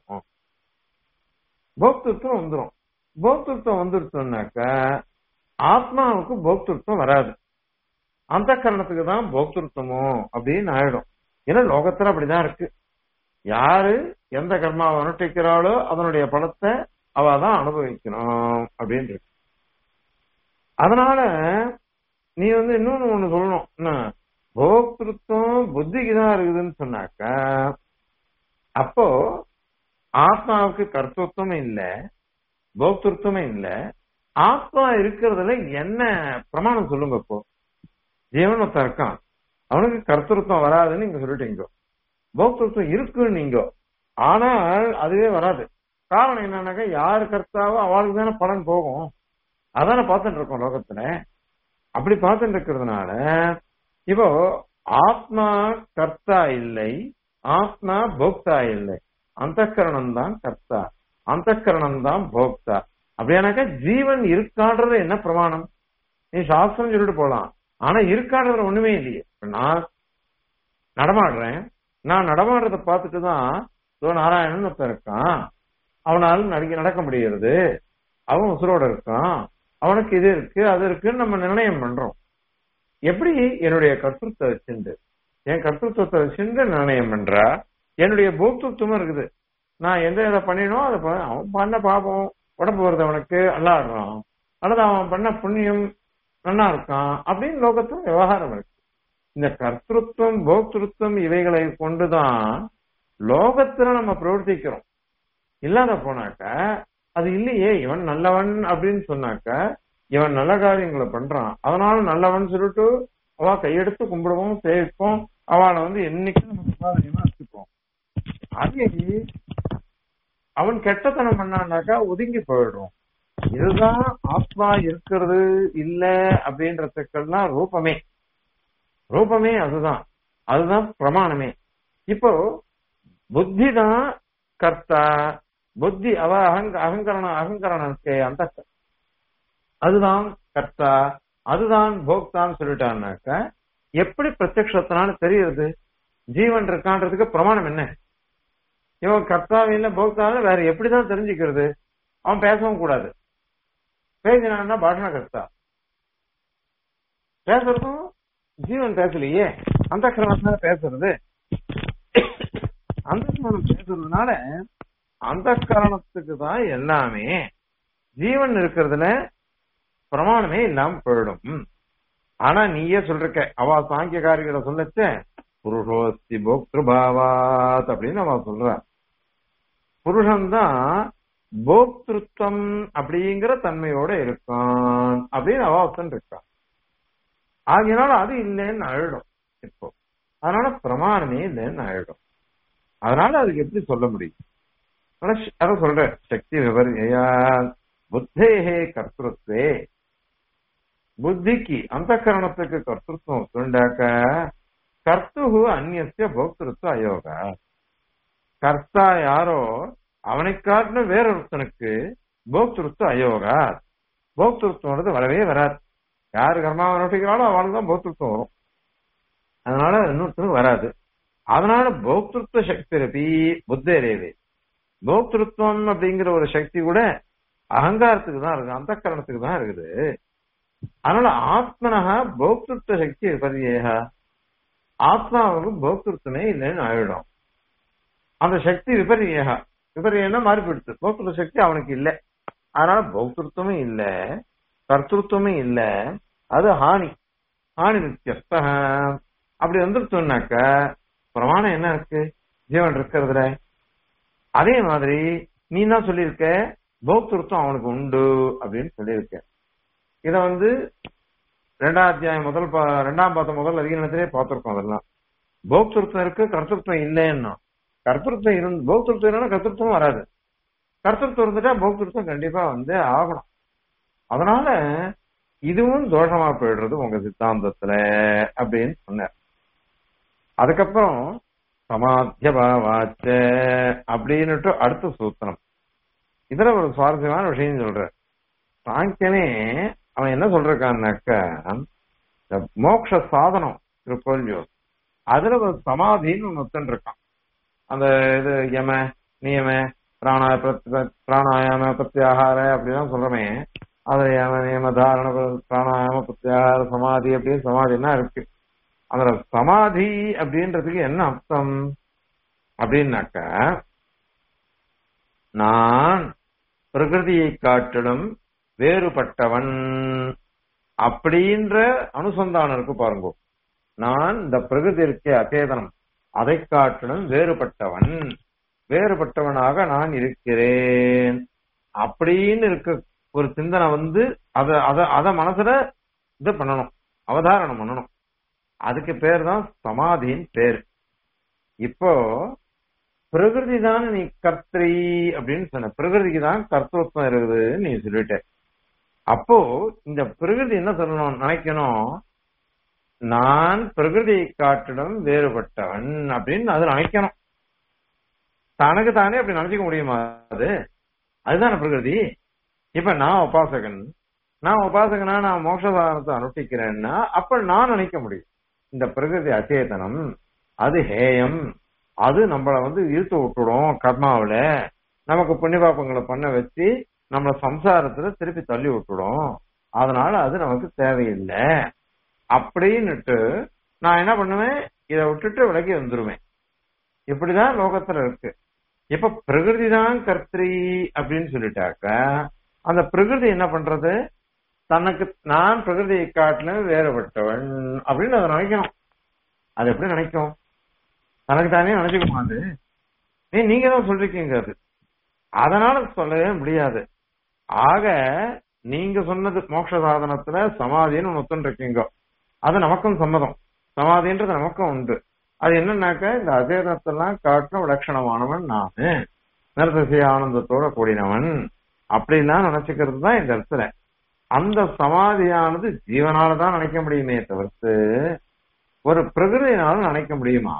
போக்திருத்தம் வந்துடும் போக்திருத்தம் வந்துருச்சோம்னாக்க ஆத்மாவுக்கு போக்திருத்தம் வராது அந்த கரணத்துக்கு தான் போக்திருத்தமோ அப்படின்னு ஆயிடும் ஏன்னா லோகத்துல அப்படிதான் இருக்கு யாரு எந்த கர்மாவை அனுஷ்டிக்கிறாளோ அதனுடைய பலத்தை அவ தான் அனுபவிக்கணும் அப்படின்னு இருக்கு அதனால நீ வந்து இன்னொன்னு ஒண்ணு சொல்லணும் என்ன போக்திருத்தம் புத்திக்கு தான் இருக்குதுன்னு சொன்னாக்க அப்போ ஆத்மாவுக்கு கர்த்தத்துவமே இல்ல போக்திருத்தமே இல்ல ஆத்மா இருக்கிறதுல என்ன பிரமாணம் சொல்லுங்க இப்போ ஜீவன் ஒருத்தன் இருக்கான் அவனுக்கு கர்த்தருத்தம் வராதுன்னு நீங்க சொல்லிட்டீங்க போக்திருத்தம் இருக்குன்னு நீங்க ஆனால் அதுவே வராது காரணம் என்னன்னாக்கா யாரு கர்த்தாவோ அவளுக்கு தானே பலன் போகும் அதானே பார்த்துட்டு இருக்கோம் லோகத்துல அப்படி பார்த்துட்டு இருக்கிறதுனால இப்போ ஆத்மா கர்த்தா இல்லை ஆத்மா போக்தா இல்லை அந்த கரணம் தான் கர்த்தா அந்த கரணம் தான் போக்தா அப்படியானாக்கா ஜீவன் இருக்கான்றது என்ன பிரமாணம் நீ சாஸ்திரம் சொல்லிட்டு போலாம் ஆனா இருக்கான்றது ஒண்ணுமே இல்லையே நான் நடமாடுறேன் நான் நடமாடுறத பார்த்துட்டு தான் நாராயணன் ஒருத்தன் இருக்கான் அவனால் நடக்க நடக்க முடிகிறது அவன் உசுரோட இருக்கான் அவனுக்கு இது இருக்கு அது இருக்குன்னு நம்ம நிர்ணயம் பண்றோம் எப்படி என்னுடைய கர்த்தத்தை வச்சுண்டு என் கர்த்தத்துவத்தை வச்சுட்டு நிர்ணயம் பண்றா என்னுடைய போக்துவம் இருக்குது நான் எந்த இதை பண்ணினோ அதை ப- அவன் பண்ண பாப்போம் உடம்பு வருது அவனுக்கு அல்லாடுறான் அல்லது அவன் பண்ண புண்ணியம் நல்லா இருக்கான் அப்படின்னு லோகத்துல விவகாரம் இருக்கு இந்த கர்த்தத்துவம் போக்திருத்தம் இவைகளை கொண்டுதான் லோகத்துல நம்ம பிரவர்த்திக்கிறோம் இல்லாத போனாக்க அது இல்லையே இவன் நல்லவன் அப்படின்னு சொன்னாக்க இவன் நல்ல காரியங்களை பண்றான் அதனால நல்லவன் சொல்லிட்டு அவ கையெடுத்து கும்பிடுவோம் சேவிப்போம் அவனை வந்து என்னைக்கும் நம்ம சுகாதாரியமா வச்சுப்போம் அதே அவன் கெட்டத்தனம் பண்ணான்னாக்கா ஒதுங்கி போயிடுறோம் இதுதான் ஆத்மா இருக்கிறது இல்ல அப்படின்றதுக்கெல்லாம் ரூபமே ரூபமே அதுதான் அதுதான் பிரமாணமே இப்போ புத்தி தான் கர்த்தா புத்தி அவ அகங்க அகங்கரண அகங்கரணனுக்கு அந்த அதுதான் கர்த்தா அதுதான் போக்தான்னு சொல்லிட்டான்னாக்க எப்படி பிரத்யக்ஷத்தினால தெரியுது ஜீவன் இருக்கான்றதுக்கு பிரமாணம் என்ன இவன் கர்த்தாவும் இல்ல போக்தாவும் வேற எப்படிதான் தெரிஞ்சுக்கிறது அவன் பேசவும் கூடாது பேசினான்னா பாஷண கர்த்தா பேசுறதும் ஜீவன் பேசலையே அந்த கிரமத்தினால பேசுறது அந்த கிரமம் பேசுறதுனால அந்த காரணத்துக்கு தான் எல்லாமே ஜீவன் இருக்கிறதுல பிரமாணமே இல்லாம போயிடும் ஆனா நீயே சொல்றக்க அவ சாங்கியக்காரிகளை சொல்லச்ச புருஷோஸ்தி போக்திருபாவாத் அப்படின்னு அவ சொல்ற புருஷன்தான் போக்திருத்தம் அப்படிங்கிற தன்மையோட இருக்கான் அப்படின்னு அவ ஒருத்தன் இருக்கான் ஆகினால அது இல்லைன்னு அழுடும் இப்போ அதனால பிரமாணமே இல்லைன்னு அழுடும் அதனால அதுக்கு எப்படி சொல்ல முடியும் ஆனா ஷ்- அதான் சொல்ற சக்தி விபரியா புத்தேகே கர்த்தத்வே புத்திக்கு அந்த கரணத்துக்கு கர்த்தத்துவம் சொல்லிண்டாக்க கர்த்து அந்நிய போக்திருத்துவ அயோக கர்த்தா யாரோ அவனை காட்டின வேறொருத்தனுக்கு போக்திருத்துவ அயோகா போக்திருத்துவம் வரவே வராது யாரு கர்மாவை நோட்டிக்கிறாளோ அவளுக்கு தான் போக்திருத்துவம் வரும் அதனால இன்னொருத்தருக்கு வராது அதனால போக்திருத்துவ சக்தி ரபி புத்தேரேவே போக்திருத்துவம் அப்படிங்கிற ஒரு சக்தி கூட அகங்காரத்துக்கு தான் இருக்கு அந்த கரணத்துக்கு தான் இருக்குது அதனால ஆத்மனஹா போக்திருத்த சக்தி பதியேகா ஆத்மாவுக்கு போக்திருத்தமே இல்லைன்னு ஆயிடும் அந்த சக்தி விபரீயகா விபரீயம்னா மாறி போயிடுது போக்திருத்த சக்தி அவனுக்கு இல்லை அதனால போக்திருத்தமே இல்ல கர்த்திருவமே இல்ல அது ஹானி ஹானி நித்தியஸ்த அப்படி வந்துருத்தோம்னாக்க பிரமாணம் என்ன இருக்கு ஜீவன் இருக்கிறதுல அதே மாதிரி நீ என்ன சொல்லியிருக்க போக்திருத்தம் அவனுக்கு உண்டு அப்படின்னு சொல்லியிருக்க இத வந்து ரெண்டாம் அத்தியாயம் முதல் பா- ரெண்டாம் பார்த்த முதல் அதிகாரத்திலே பார்த்திருக்கோம் அதெல்லாம் போக்திருத்தம் இருக்கு கர்த்தத்துவம் இல்லைன்னா கர்த்தத்துவம் இருந்து போக்திருத்தம் இல்லைன்னா கர்த்தத்துவம் வராது கர்த்தத்துவம் இருந்துட்டா போக்திருத்தம் கண்டிப்பா வந்து ஆகணும் அதனால இதுவும் தோஷமா போயிடுறது உங்க சித்தாந்தத்துல அப்படின்னு சொன்னார் அதுக்கப்புறம் சமாத்தியபாவாச்ச அப்படின்னுட்டு அடுத்த சூத்திரம் இதுல ஒரு சுவாரஸ்யமான விஷயம் சொல்ற சாங்கியனே அவன் என்ன சொல்றான்னாக்க இந்த மோட்ச சாதனம் திருக்கோல்வியோ அதுல ஒரு சமாதின்னு ஒண்ணு ஒருத்தன் இருக்கான் அந்த இது யம நியம பிராணாய பிரத்- பிராணாயாம பிரத்யாகார அப்படிலாம் சொல்றமே அது யம நியம தாரண பிர- பிராணாயாம பிரத்யாகார சமாதி அப்படின்னு சமாதினா இருக்கு அந்த சமாதி அப்படின்றதுக்கு என்ன அர்த்தம் அப்படின்னாக்க நான் பிரகிருதியை காட்டிலும் வேறுபட்டவன் அப்படின்ற அனுசந்தானம் இருக்கு பாருங்க நான் இந்த பிரகிருதி இருக்கே அச்சேதனம் அதை காட்டிலும் வேறுபட்டவன் வேறுபட்டவனாக நான் இருக்கிறேன் அப்படின்னு இருக்க ஒரு சிந்தனை வந்து அத அத அத மனசுல இது பண்ணணும் அவதாரணம் பண்ணணும் அதுக்கு பேர் தான் சமாதியின் பேர் இப்போ பிரகிருதி தான் நீ கர்த்திரி அப்படின்னு சொன்ன பிரகிருதிக்கு தான் கர்த்தத்துவம் இருக்குதுன்னு நீ சொல்லிட்ட அப்போ இந்த பிரகிருதி என்ன சொல்லணும் நினைக்கணும் நான் பிரகிருதியை காட்டிலும் வேறுபட்டவன் அப்படின்னு அது நினைக்கணும் தனக்கு தானே அப்படி நினைச்சுக்க முடியுமா அது அதுதானே பிரகிருதி இப்ப நான் உபாசகன் நான் உபாசகனா நான் மோட்சதானத்தை அனுஷ்டிக்கிறேன்னா அப்ப நான் நினைக்க முடியும் இந்த பிரகிருதி அச்சேதனம் அது ஹேயம் அது நம்மள வந்து இழுத்து விட்டுடும் கர்மாவில நமக்கு புண்ணிய பாப்பங்களை பண்ண வச்சு நம்மள சம்சாரத்துல திருப்பி தள்ளி விட்டுடும் அதனால அது நமக்கு தேவையில்லை அப்படின்னுட்டு நான் என்ன பண்ணுவேன் இதை விட்டுட்டு விலகி வந்துருவேன் இப்படிதான் லோகத்துல இருக்கு இப்ப பிரகிருதி தான் கர்த்திரி அப்படின்னு சொல்லிட்டாக்க அந்த பிரகிருதி என்ன பண்றது தனக்கு நான் பிரகிருதியை காட்டிலும் வேறுபட்டவன் அப்படின்னு அதை நினைக்கணும் அது எப்படி நினைக்கும் தனக்கு தானே நினைச்சுக்குமா அது ஏய், நீங்க தான் சொல்றீங்க அது அதனால சொல்லவே முடியாது ஆக நீங்க சொன்னது மோட்ச சாதனத்துல சமாதின்னு ஒண்ணு ஒத்துன்னு இருக்கீங்க அது நமக்கும் சம்மதம் சமாதின்றது நமக்கும் உண்டு அது என்னன்னாக்க இந்த அசேதத்தெல்லாம் காட்டின விலட்சணமானவன் நானு நிறதிசை ஆனந்தத்தோட கூடினவன் அப்படின்லாம் நினைச்சுக்கிறது தான் இந்த இடத்துல அந்த சமாதியானது ஜீவனால தான் நினைக்க முடியுமே தவிர்த்து ஒரு பிரகிருதினால நினைக்க முடியுமா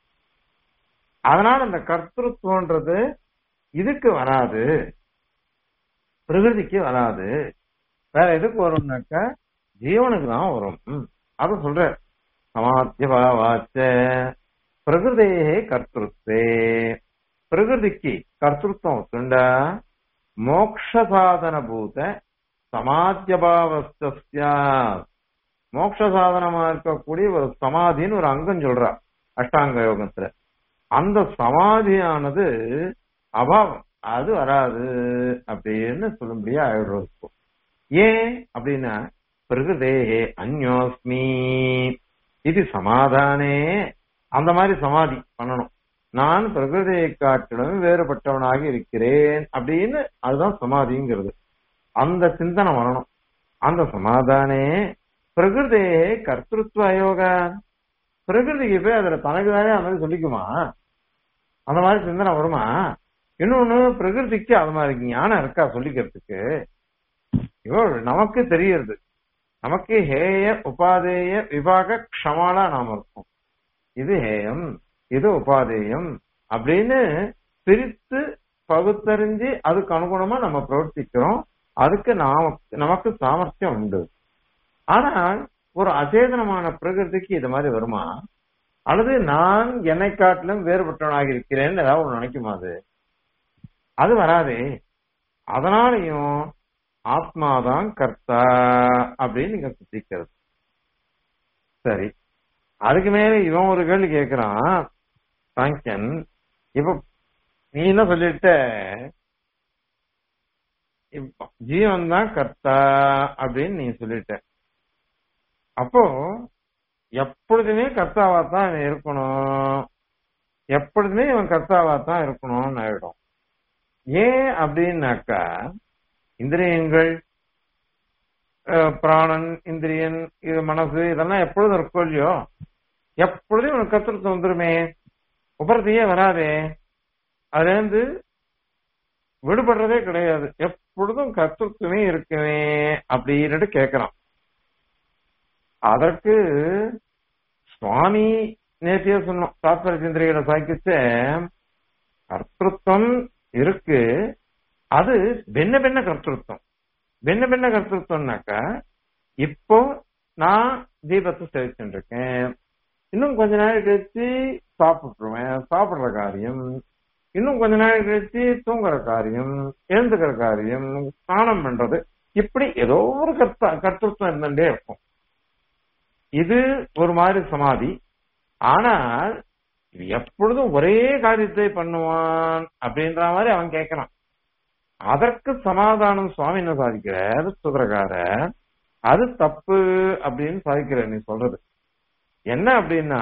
அதனால இந்த கர்த்தத்துவன்றது இதுக்கு வராது பிரகிருதிக்கு வராது வேற எதுக்கு வரும்னாக்க ஜீவனுக்கு தான் வரும் ம், அத சொல்ற சமாத்தியபாவாச்ச பிரகிருதேயே கர்த்திருத்தே பிரகிருதிக்கு கர்த்திருவம் ஒத்துண்டா மோக்ஷ சாதன பூத சமாத்தியபாவஸ்தியா மோக்ஷ சாதனமா இருக்கக்கூடிய ஒரு சமாதின்னு ஒரு அங்கம் சொல்றா அஷ்டாங்க யோகத்துல அந்த சமாதியானது அபாவம் அது வராது அப்படின்னு சொல்லும்படியா ஆயிடுறது இப்போ. ஏன் அப்படின்னா பிரகிருதேஹே அந்யோஸ்மி இது சமாதானே அந்த மாதிரி சமாதி பண்ணணும் நான் பிரகிருதியை காட்டிலும் வேறுபட்டவனாக இருக்கிறேன் அப்படின்னு அதுதான் சமாதிங்கிறது அந்த சிந்தனை வரணும் அந்த சமாதானே பிரகிருதேயே கர்த்திருவ அயோக பிரகிருதிக்கு போய் அதுல தனக்குதானே அந்த மாதிரி சொல்லிக்குமா அந்த மாதிரி சிந்தனை வருமா இன்னொன்னு பிரகிருதிக்கு அது மாதிரி ஞானம் இருக்கா சொல்லிக்கிறதுக்கு இவோ நமக்கு தெரியறது நமக்கு ஹேய உபாதேய விபாக க்ஷமாலா நாம இருக்கோம் இது ஹேயம் இது உபாதேயம் அப்படின்னு பிரித்து பகுத்தறிஞ்சு அதுக்கு அனுகுணமா நம்ம பிரவர்த்திக்கிறோம் அதுக்கு நாம நமக்கு சாமர்த்தியம் உண்டு ஆனால் ஒரு அச்சேதனமான பிரகிருதிக்கு இது மாதிரி வருமா அல்லது நான் என்னை காட்டிலும் வேறுபட்டவனாக இருக்கிறேன்னு ஏதாவது ஒண்ணு நினைக்குமா அது அது வராதே அதனாலையும் ஆத்மாதான் கர்த்தா அப்படின்னு நீங்க சித்திக்கிறது சரி அதுக்கு மேல இவன் ஒரு கேள்வி கேக்குறான் சாங்கியன் இப்ப நீ என்ன சொல்லிட்ட இப்ப ஜீவன் தான் கர்த்தா அப்படின்னு நீ சொல்லிட்ட அப்போ எப்பொழுதுமே கர்த்தாவா தான் இவன் இருக்கணும் எப்பொழுதுமே இவன் கர்த்தாவா தான் இருக்கணும்னு ஆயிடும் ஏன் அப்படின்னாக்கா இந்திரியங்கள் அஹ், பிராணன் இந்திரியன் இது மனசு இதெல்லாம் எப்பொழுதும் இருக்கும் இல்லையோ எப்பொழுதும் இவனுக்கு கர்த்தத்துவம் வந்துருமே உபரத்தையே வராதே அதுல இருந்து விடுபடுறதே கிடையாது எப்பொழுதும் கர்த்தத்துவமே இருக்குமே அப்படின்னுட்டு கேக்குறான் அதற்கு சுவாமி நேத்தியே சொன்னோம் தாத்பர சிந்திரிகளை சாய்க்கிச்ச கர்த்தத்துவம் இருக்கு அது பின்ன பின்ன கர்த்தத்துவம் பின்ன பின்ன கர்த்தத்துவம்னாக்கா இப்போ நான் தீபத்தை சேவிச்சுட்டு இருக்கேன் இன்னும் கொஞ்ச நாள் கழிச்சு சாப்பிட்டுருவேன் சாப்பிடுற காரியம் இன்னும் கொஞ்ச நாள் கழிச்சு தூங்குற காரியம் எழுந்துக்கிற காரியம் ஸ்நானம் பண்றது இப்படி ஏதோ ஒரு கர்த்த கர்த்தத்துவம் இருந்துட்டே இருக்கும் இது ஒரு மாதிரி சமாதி ஆனால் இது எப்பொழுதும் ஒரே காரியத்தை பண்ணுவான் அப்படின்ற மாதிரி அவன் கேட்கறான் அதற்கு சமாதானம் சுவாமி என்ன சாதிக்கிறார் சுதரகார அது தப்பு அப்படின்னு சாதிக்கிற நீ சொல்றது என்ன அப்படின்னா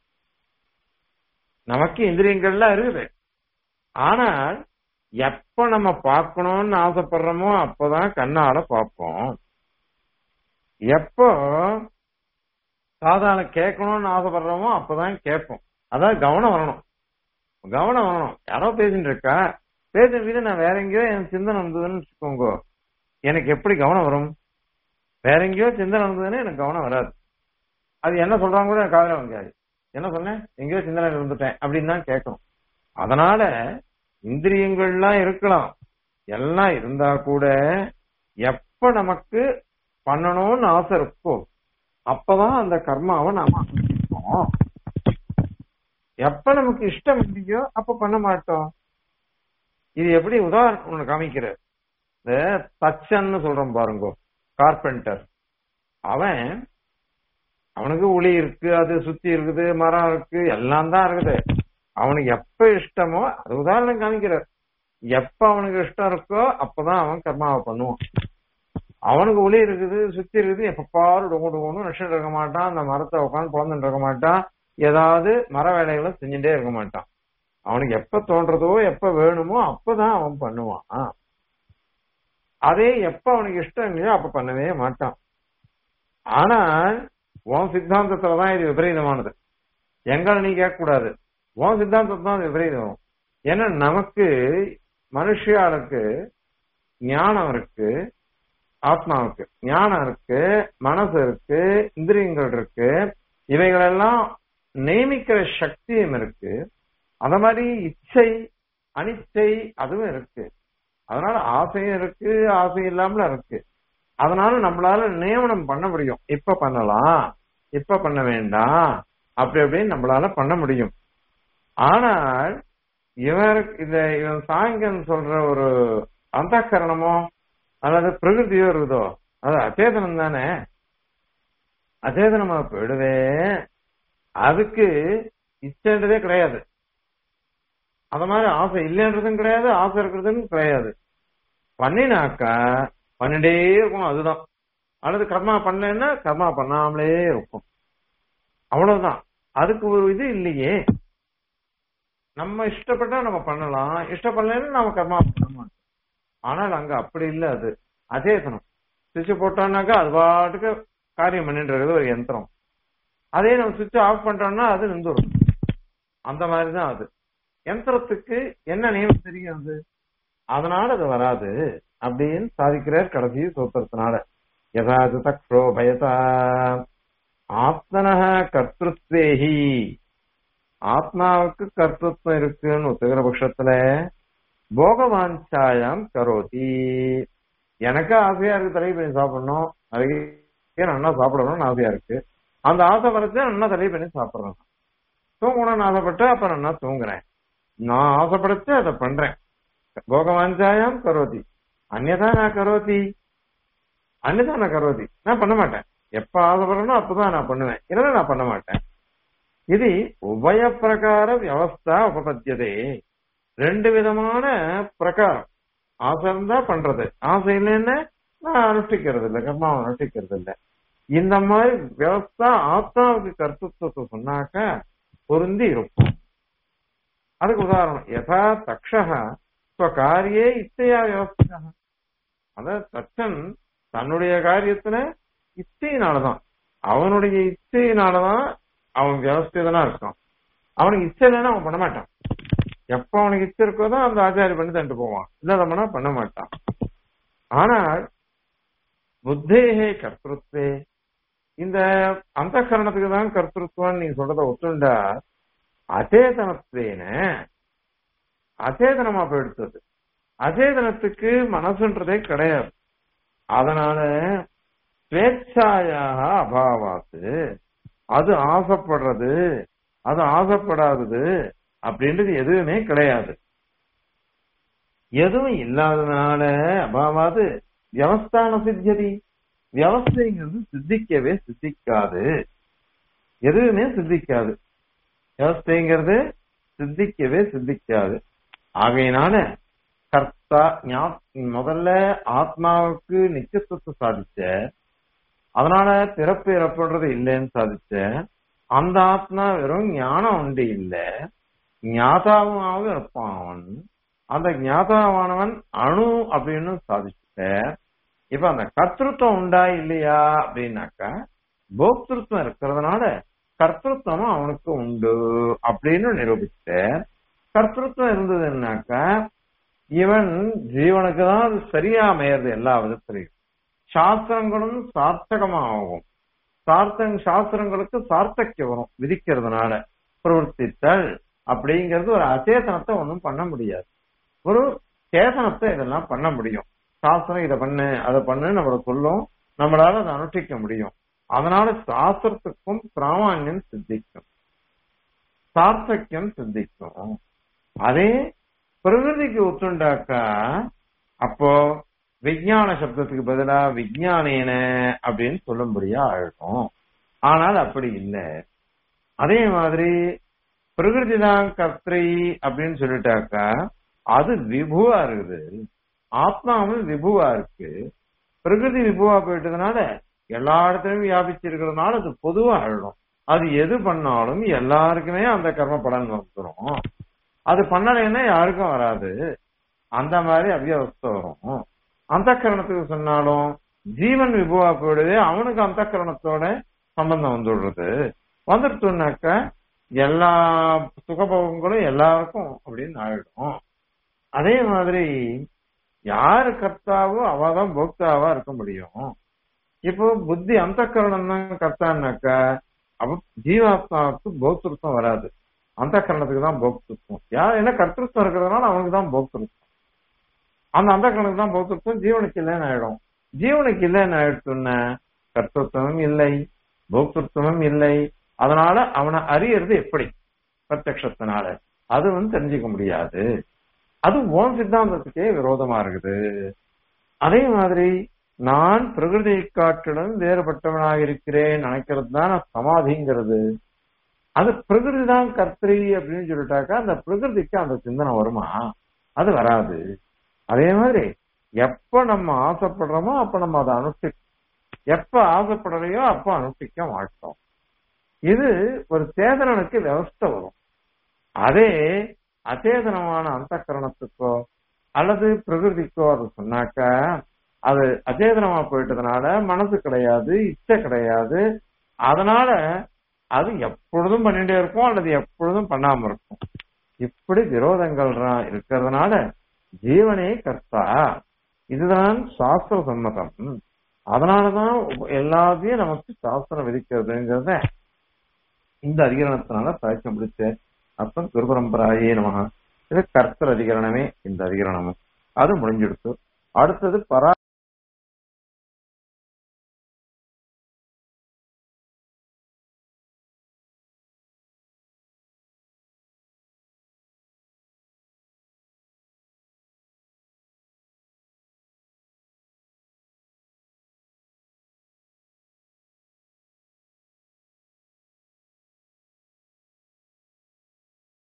நமக்கு இந்திரியங்கள்லாம் இருக்குது ஆனால் எப்ப நம்ம பார்க்கணும்னு ஆசைப்படுறோமோ அப்பதான் கண்ணால பார்ப்போம் எப்போ காதால கேட்கணும்னு ஆசைப்படுறோமோ அப்பதான் கேட்போம் அதான் கவனம் வரணும் கவனம் வரணும் யாரோ பேசிட்டு இருக்கா பேசுற வீத நான் வேற எங்கேயோ என் சிந்தனை வந்ததுன்னு வச்சுக்கோங்க எனக்கு எப்படி கவனம் வரும் வேற எங்கேயோ சிந்தனை வந்ததுன்னு எனக்கு கவனம் வராது அது என்ன சொல்றாங்க கூட எனக்கு காதல வாங்காது என்ன சொன்னேன் எங்கேயோ சிந்தனை இருந்துட்டேன் அப்படின்னு தான் கேட்கணும் அதனால இந்திரியங்கள்லாம் இருக்கலாம் எல்லாம் இருந்தா கூட எப்ப நமக்கு பண்ணணும்னு ஆசை இருக்கோ அப்பதான் அந்த கர்மாவை நாம அனுஷ்டிப்போம் எப்ப நமக்கு இஷ்டம் இல்லையோ அப்ப பண்ண மாட்டோம் இது எப்படி உதாரணம் ஒண்ணு காமிக்கிறார் இந்த தச்சன்னு சொல்றோம் பாருங்க கார்பெண்டர் அவன் அவனுக்கு உளி இருக்கு அது சுத்தி இருக்குது மரம் இருக்கு எல்லாம் தான் இருக்குது அவனுக்கு எப்ப இஷ்டமோ அது உதாரணம் காமிக்கிறார் எப்ப அவனுக்கு இஷ்டம் இருக்கோ அப்பதான் அவன் கர்மாவை பண்ணுவான் அவனுக்கு ஒளி இருக்குது சுத்தி இருக்குது எப்ப பாரு டொங்கு டொங்குன்னு நஷ்டம் இருக்க மாட்டான் அந்த மரத்தை உட்காந்து குழந்தைன்னு இருக்க மாட்டான் ஏதாவது மர வேலைகளை செஞ்சுட்டே இருக்க மாட்டான் அவனுக்கு எப்ப தோன்றதோ எப்ப வேணுமோ அப்பதான் அவன் பண்ணுவான் அதே எப்ப அவனுக்கு இஷ்டம் இல்லையோ அப்ப பண்ணவே மாட்டான் ஆனால் உன் சித்தாந்தத்துலதான் இது விபரீதமானது எங்களை நீ கேட்க கூடாது உன் சித்தாந்தத்துல தான் விபரீதம் ஏன்னா நமக்கு மனுஷியாளுக்கு ஞானம் இருக்கு ஆத்மாவுக்கு ஞானம் இருக்கு மனசு இருக்கு இந்திரியங்கள் இருக்கு இவைகளெல்லாம் நியமிக்கிற சக்தியும் இருக்கு அத மாதிரி இச்சை அனிச்சை அதுவும் இருக்கு அதனால ஆசையும் இருக்கு ஆசை இல்லாமல இருக்கு அதனால நம்மளால நியமனம் பண்ண முடியும் இப்ப பண்ணலாம் இப்ப பண்ண வேண்டாம் அப்படி அப்படின்னு நம்மளால பண்ண முடியும் ஆனால் இவருக்கு இந்த இவன் சாயங்கன் சொல்ற ஒரு அந்த கரணமோ அல்லது பிரகிருதியோ இருக்குதோ அது அச்சேதனம் தானே அச்சேதனமா போயிடுவே அதுக்கு இச்சன்றதே கிடையாது அந்த மாதிரி ஆசை இல்லைன்றதும் கிடையாது ஆசை இருக்கிறதும் கிடையாது பண்ணினாக்கா பண்ணிட்டே இருக்கணும் அதுதான் அல்லது கர்மா பண்ணலன்னா கர்மா பண்ணாமலே இருக்கும் அவ்வளவுதான் அதுக்கு ஒரு இது இல்லையே நம்ம இஷ்டப்பட்டா நம்ம பண்ணலாம் இஷ்டப்படலன்னா நம்ம கர்மா பண்ண மாட்டோம் ஆனால் அங்க அப்படி இல்லை அது அச்சேதனம் சுவிட்ச் போட்டோம்னாக்கா அது பாட்டுக்கு காரியம் பண்ணிட்டு இருக்குது ஒரு யந்திரம் அதே நம்ம சுவிட்ச் ஆஃப் பண்றோம்னா அது நின்றுடும் அந்த மாதிரி தான் அது யந்திரத்துக்கு என்ன நியமம் தெரியும் அது அதனால அது வராது அப்படின்னு சாதிக்கிறார் கடைசி சூத்திரத்தினால யதாது தக்ஷோ பயதா ஆத்மனக கர்த்திருத்வேஹி ஆத்மாவுக்கு கர்த்தத்துவம் இருக்குன்னு ஒத்துக்கிற பட்சத்துல போகவாஞ்சாயம் கரோதி எனக்கு ஆசையா இருக்கு தலை பண்ணி சாப்பிடணும் நிறைய நல்லா சாப்பிடணும்னு ஆசையா இருக்கு அந்த ஆசை வரச்சு நல்லா தலை பண்ணி சாப்பிடுறேன் தூங்கணும்னு ஆசைப்பட்டு அப்ப நல்லா தூங்குறேன் நான் ஆசைப்படச்சு அதை பண்றேன் போகவாஞ்சாயம் கரோதி அந்நதா நான் கரோதி அந்நதா நான் கரோதி நான் பண்ண மாட்டேன் எப்ப ஆசைப்படுறனோ அப்பதான் நான் பண்ணுவேன் இல்லைன்னா நான் பண்ண மாட்டேன் இது உபய பிரகார வியவஸ்தா உபபத்தியதே ரெண்டு விதமான பிரகாரம் ஆசை இருந்தா பண்றது ஆசை இல்லைன்னு நான் அனுஷ்டிக்கிறது இல்லை கர்மாவை அனுஷ்டிக்கிறது இல்லை இந்த மாதிரி வியவஸ்தா ஆத்மாவுக்கு கர்த்தத்துவத்தை சொன்னாக்க பொருந்தி இருக்கும் அதுக்கு உதாரணம் யதா தக்ஷக காரியே இச்சையா வியவஸ்தா அத தச்சன் தன்னுடைய காரியத்துல இச்சையினாலதான் அவனுடைய இச்சையினாலதான் அவன் வியவஸ்திதனா இருக்கான் அவனுக்கு இச்சை இல்லைன்னா அவன் பண்ண மாட்டான் எப்ப அவனுக்கு இச்சை இருக்கோ தான் அந்த ஆச்சாரி பண்ணி தண்டு போவான் இல்லாதவனா பண்ண மாட்டான் ஆனால் புத்தேகே கர்த்தருத்வே இந்த அந்த கரணத்துக்கு தான் கர்த்தருத்வம் நீங்க சொல்றத ஒத்துண்டா அச்சேதனத்தேன அச்சேதனமா போயிடுத்தது அச்சேதனத்துக்கு மனசுன்றதே கிடையாது அதனால ஸ்வேச்சாயாக அபாவாத்து அது ஆசைப்படுறது அது ஆசைப்படாதது அப்படின்றது எதுவுமே கிடையாது எதுவும் இல்லாததுனால அபாவாது வியவஸ்தான சித்தியதி வியவஸ்தைங்கிறது சித்திக்கவே சித்திக்காது எதுவுமே சித்திக்காது வியவஸ்தைங்கிறது சித்திக்கவே சித்திக்காது ஆகையினால கர்த்தா முதல்ல ஆத்மாவுக்கு நிச்சயத்துவத்தை சாதிச்ச அதனால பிறப்பு இறப்புன்றது இல்லைன்னு சாதிச்ச அந்த ஆத்மா வெறும் ஞானம் உண்டு இல்ல ஞாதாவாக இருப்பான் அவன் அந்த ஞாதாவானவன் அணு அப்படின்னு சாதிச்சுட்ட இப்ப அந்த கர்த்தத்துவம் உண்டா இல்லையா அப்படின்னாக்கா போக்திருத்தம் இருக்கிறதுனால கர்த்தத்துவமும் அவனுக்கு உண்டு அப்படின்னு நிரூபிச்ச கர்த்தத்துவம் இருந்ததுன்னாக்கா இவன் ஜீவனுக்கு தான் அது சரியா அமையிறது எல்லா விதத்திலையும் சாஸ்திரங்களும் சார்த்தகமாகும் சார்த்த சாஸ்திரங்களுக்கு சார்த்தக்கியம் வரும் விதிக்கிறதுனால பிரவர்த்தித்தல் அப்படிங்கிறது ஒரு அச்சேதனத்தை ஒன்றும் பண்ண முடியாது ஒரு சேதனத்தை இதெல்லாம் பண்ண முடியும் சாஸ்திரம் இதை பண்ணு அதை பண்ணு நம்மள சொல்லும் நம்மளால அதை அனுஷ்டிக்க முடியும் அதனால சாஸ்திரத்துக்கும் பிராமான்யம் சித்திக்கும் சார்த்தக்கியம் சித்திக்கும் அதே பிரகிருதிக்கு ஒத்துண்டாக்கா அப்போ விஞ்ஞான சப்தத்துக்கு பதிலா விஞ்ஞானேன அப்படின்னு சொல்லும்படியா ஆயிடும் ஆனால் அப்படி இல்லை அதே மாதிரி பிரகிருதி தான் கர்த்தை அப்படின்னு சொல்லிட்டாக்கா அது விபுவா இருக்குது ஆத்மாவும் விபுவா இருக்கு பிரகிருதி விபுவா போயிட்டதுனால எல்லா இடத்துலயும் வியாபிச்சிருக்கிறதுனால அது பொதுவா ஆயிடும் அது எது பண்ணாலும் எல்லாருக்குமே அந்த கர்ம பலன் வந்துடும் அது பண்ணலைன்னா யாருக்கும் வராது அந்த மாதிரி அவ்யவஸ்தை வரும் அந்த கரணத்துக்கு சொன்னாலும் ஜீவன் விபுவா போயிடுது அவனுக்கு அந்த கரணத்தோட சம்பந்தம் வந்துடுறது வந்துடுச்சுனாக்க எல்லா சுகபோகங்களும் எல்லாருக்கும் அப்படின்னு ஆயிடும் அதே மாதிரி யாரு கர்த்தாவோ அவதான் போக்தாவா இருக்க முடியும் இப்போ புத்தி அந்த கரணம் தான் கர்த்தான்னாக்கா அவ ஜீவாத்மாவுக்கு போக்திருத்தம் வராது அந்த கரணத்துக்கு தான் போக்திருத்தம் யார் என்ன கர்த்தத்துவம் இருக்கிறதுனால அவனுக்கு தான் போக்திருத்தம் அந்த அந்த கரணத்துக்கு தான் போக்திருத்தம் ஜீவனுக்கு இல்லைன்னு ஆயிடும் ஜீவனுக்கு இல்லைன்னு ஆயிடுச்சுன்னா கர்த்தத்துவமும் இல்லை போக்திருத்தமும் இல்லை அதனால அவனை அறியறது எப்படி பிரத்யக்ஷத்தினால அது வந்து தெரிஞ்சுக்க முடியாது அது ஓன் சித்தாந்தத்துக்கே விரோதமா இருக்குது அதே மாதிரி நான் பிரகிருதியை காட்டிலும் வேறுபட்டவனாக இருக்கிறேன் நினைக்கிறது தான் சமாதிங்கிறது அது பிரகிருதி தான் கர்த்தரி அப்படின்னு சொல்லிட்டாக்கா அந்த பிரகிருதிக்கு அந்த சிந்தனை வருமா அது வராது அதே மாதிரி எப்ப நம்ம ஆசைப்படுறோமோ அப்ப நம்ம அதை அனுஷ்டி எப்ப ஆசைப்படலையோ அப்ப அனுஷ்டிக்க மாட்டோம் இது ஒரு சேதனனுக்கு விவஸ்தை வரும் அதே அச்சேதனமான அந்த கரணத்துக்கோ அல்லது பிரகிருதிக்கோ அது சொன்னாக்கா அது அச்சேதனமா போயிட்டதுனால மனசு கிடையாது இச்சை கிடையாது அதனால அது எப்பொழுதும் பண்ணிட்டே இருக்கும் அல்லது எப்பொழுதும் பண்ணாம இருக்கும் இப்படி விரோதங்கள் இருக்கிறதுனால ஜீவனே கர்த்தா இதுதான் சாஸ்திர சம்மதம் அதனாலதான் எல்லாத்தையும் நமக்கு சாஸ்திரம் விதிக்கிறதுங்கிறத இந்த அதிகரணத்தினால சாய்க்க முடிச்ச அப்ப குரு பரம்பராயே நமக இது கர்த்தர் அதிகரணமே இந்த அதிகரணமும் அது முடிஞ்சிடுத்து அடுத்தது பரா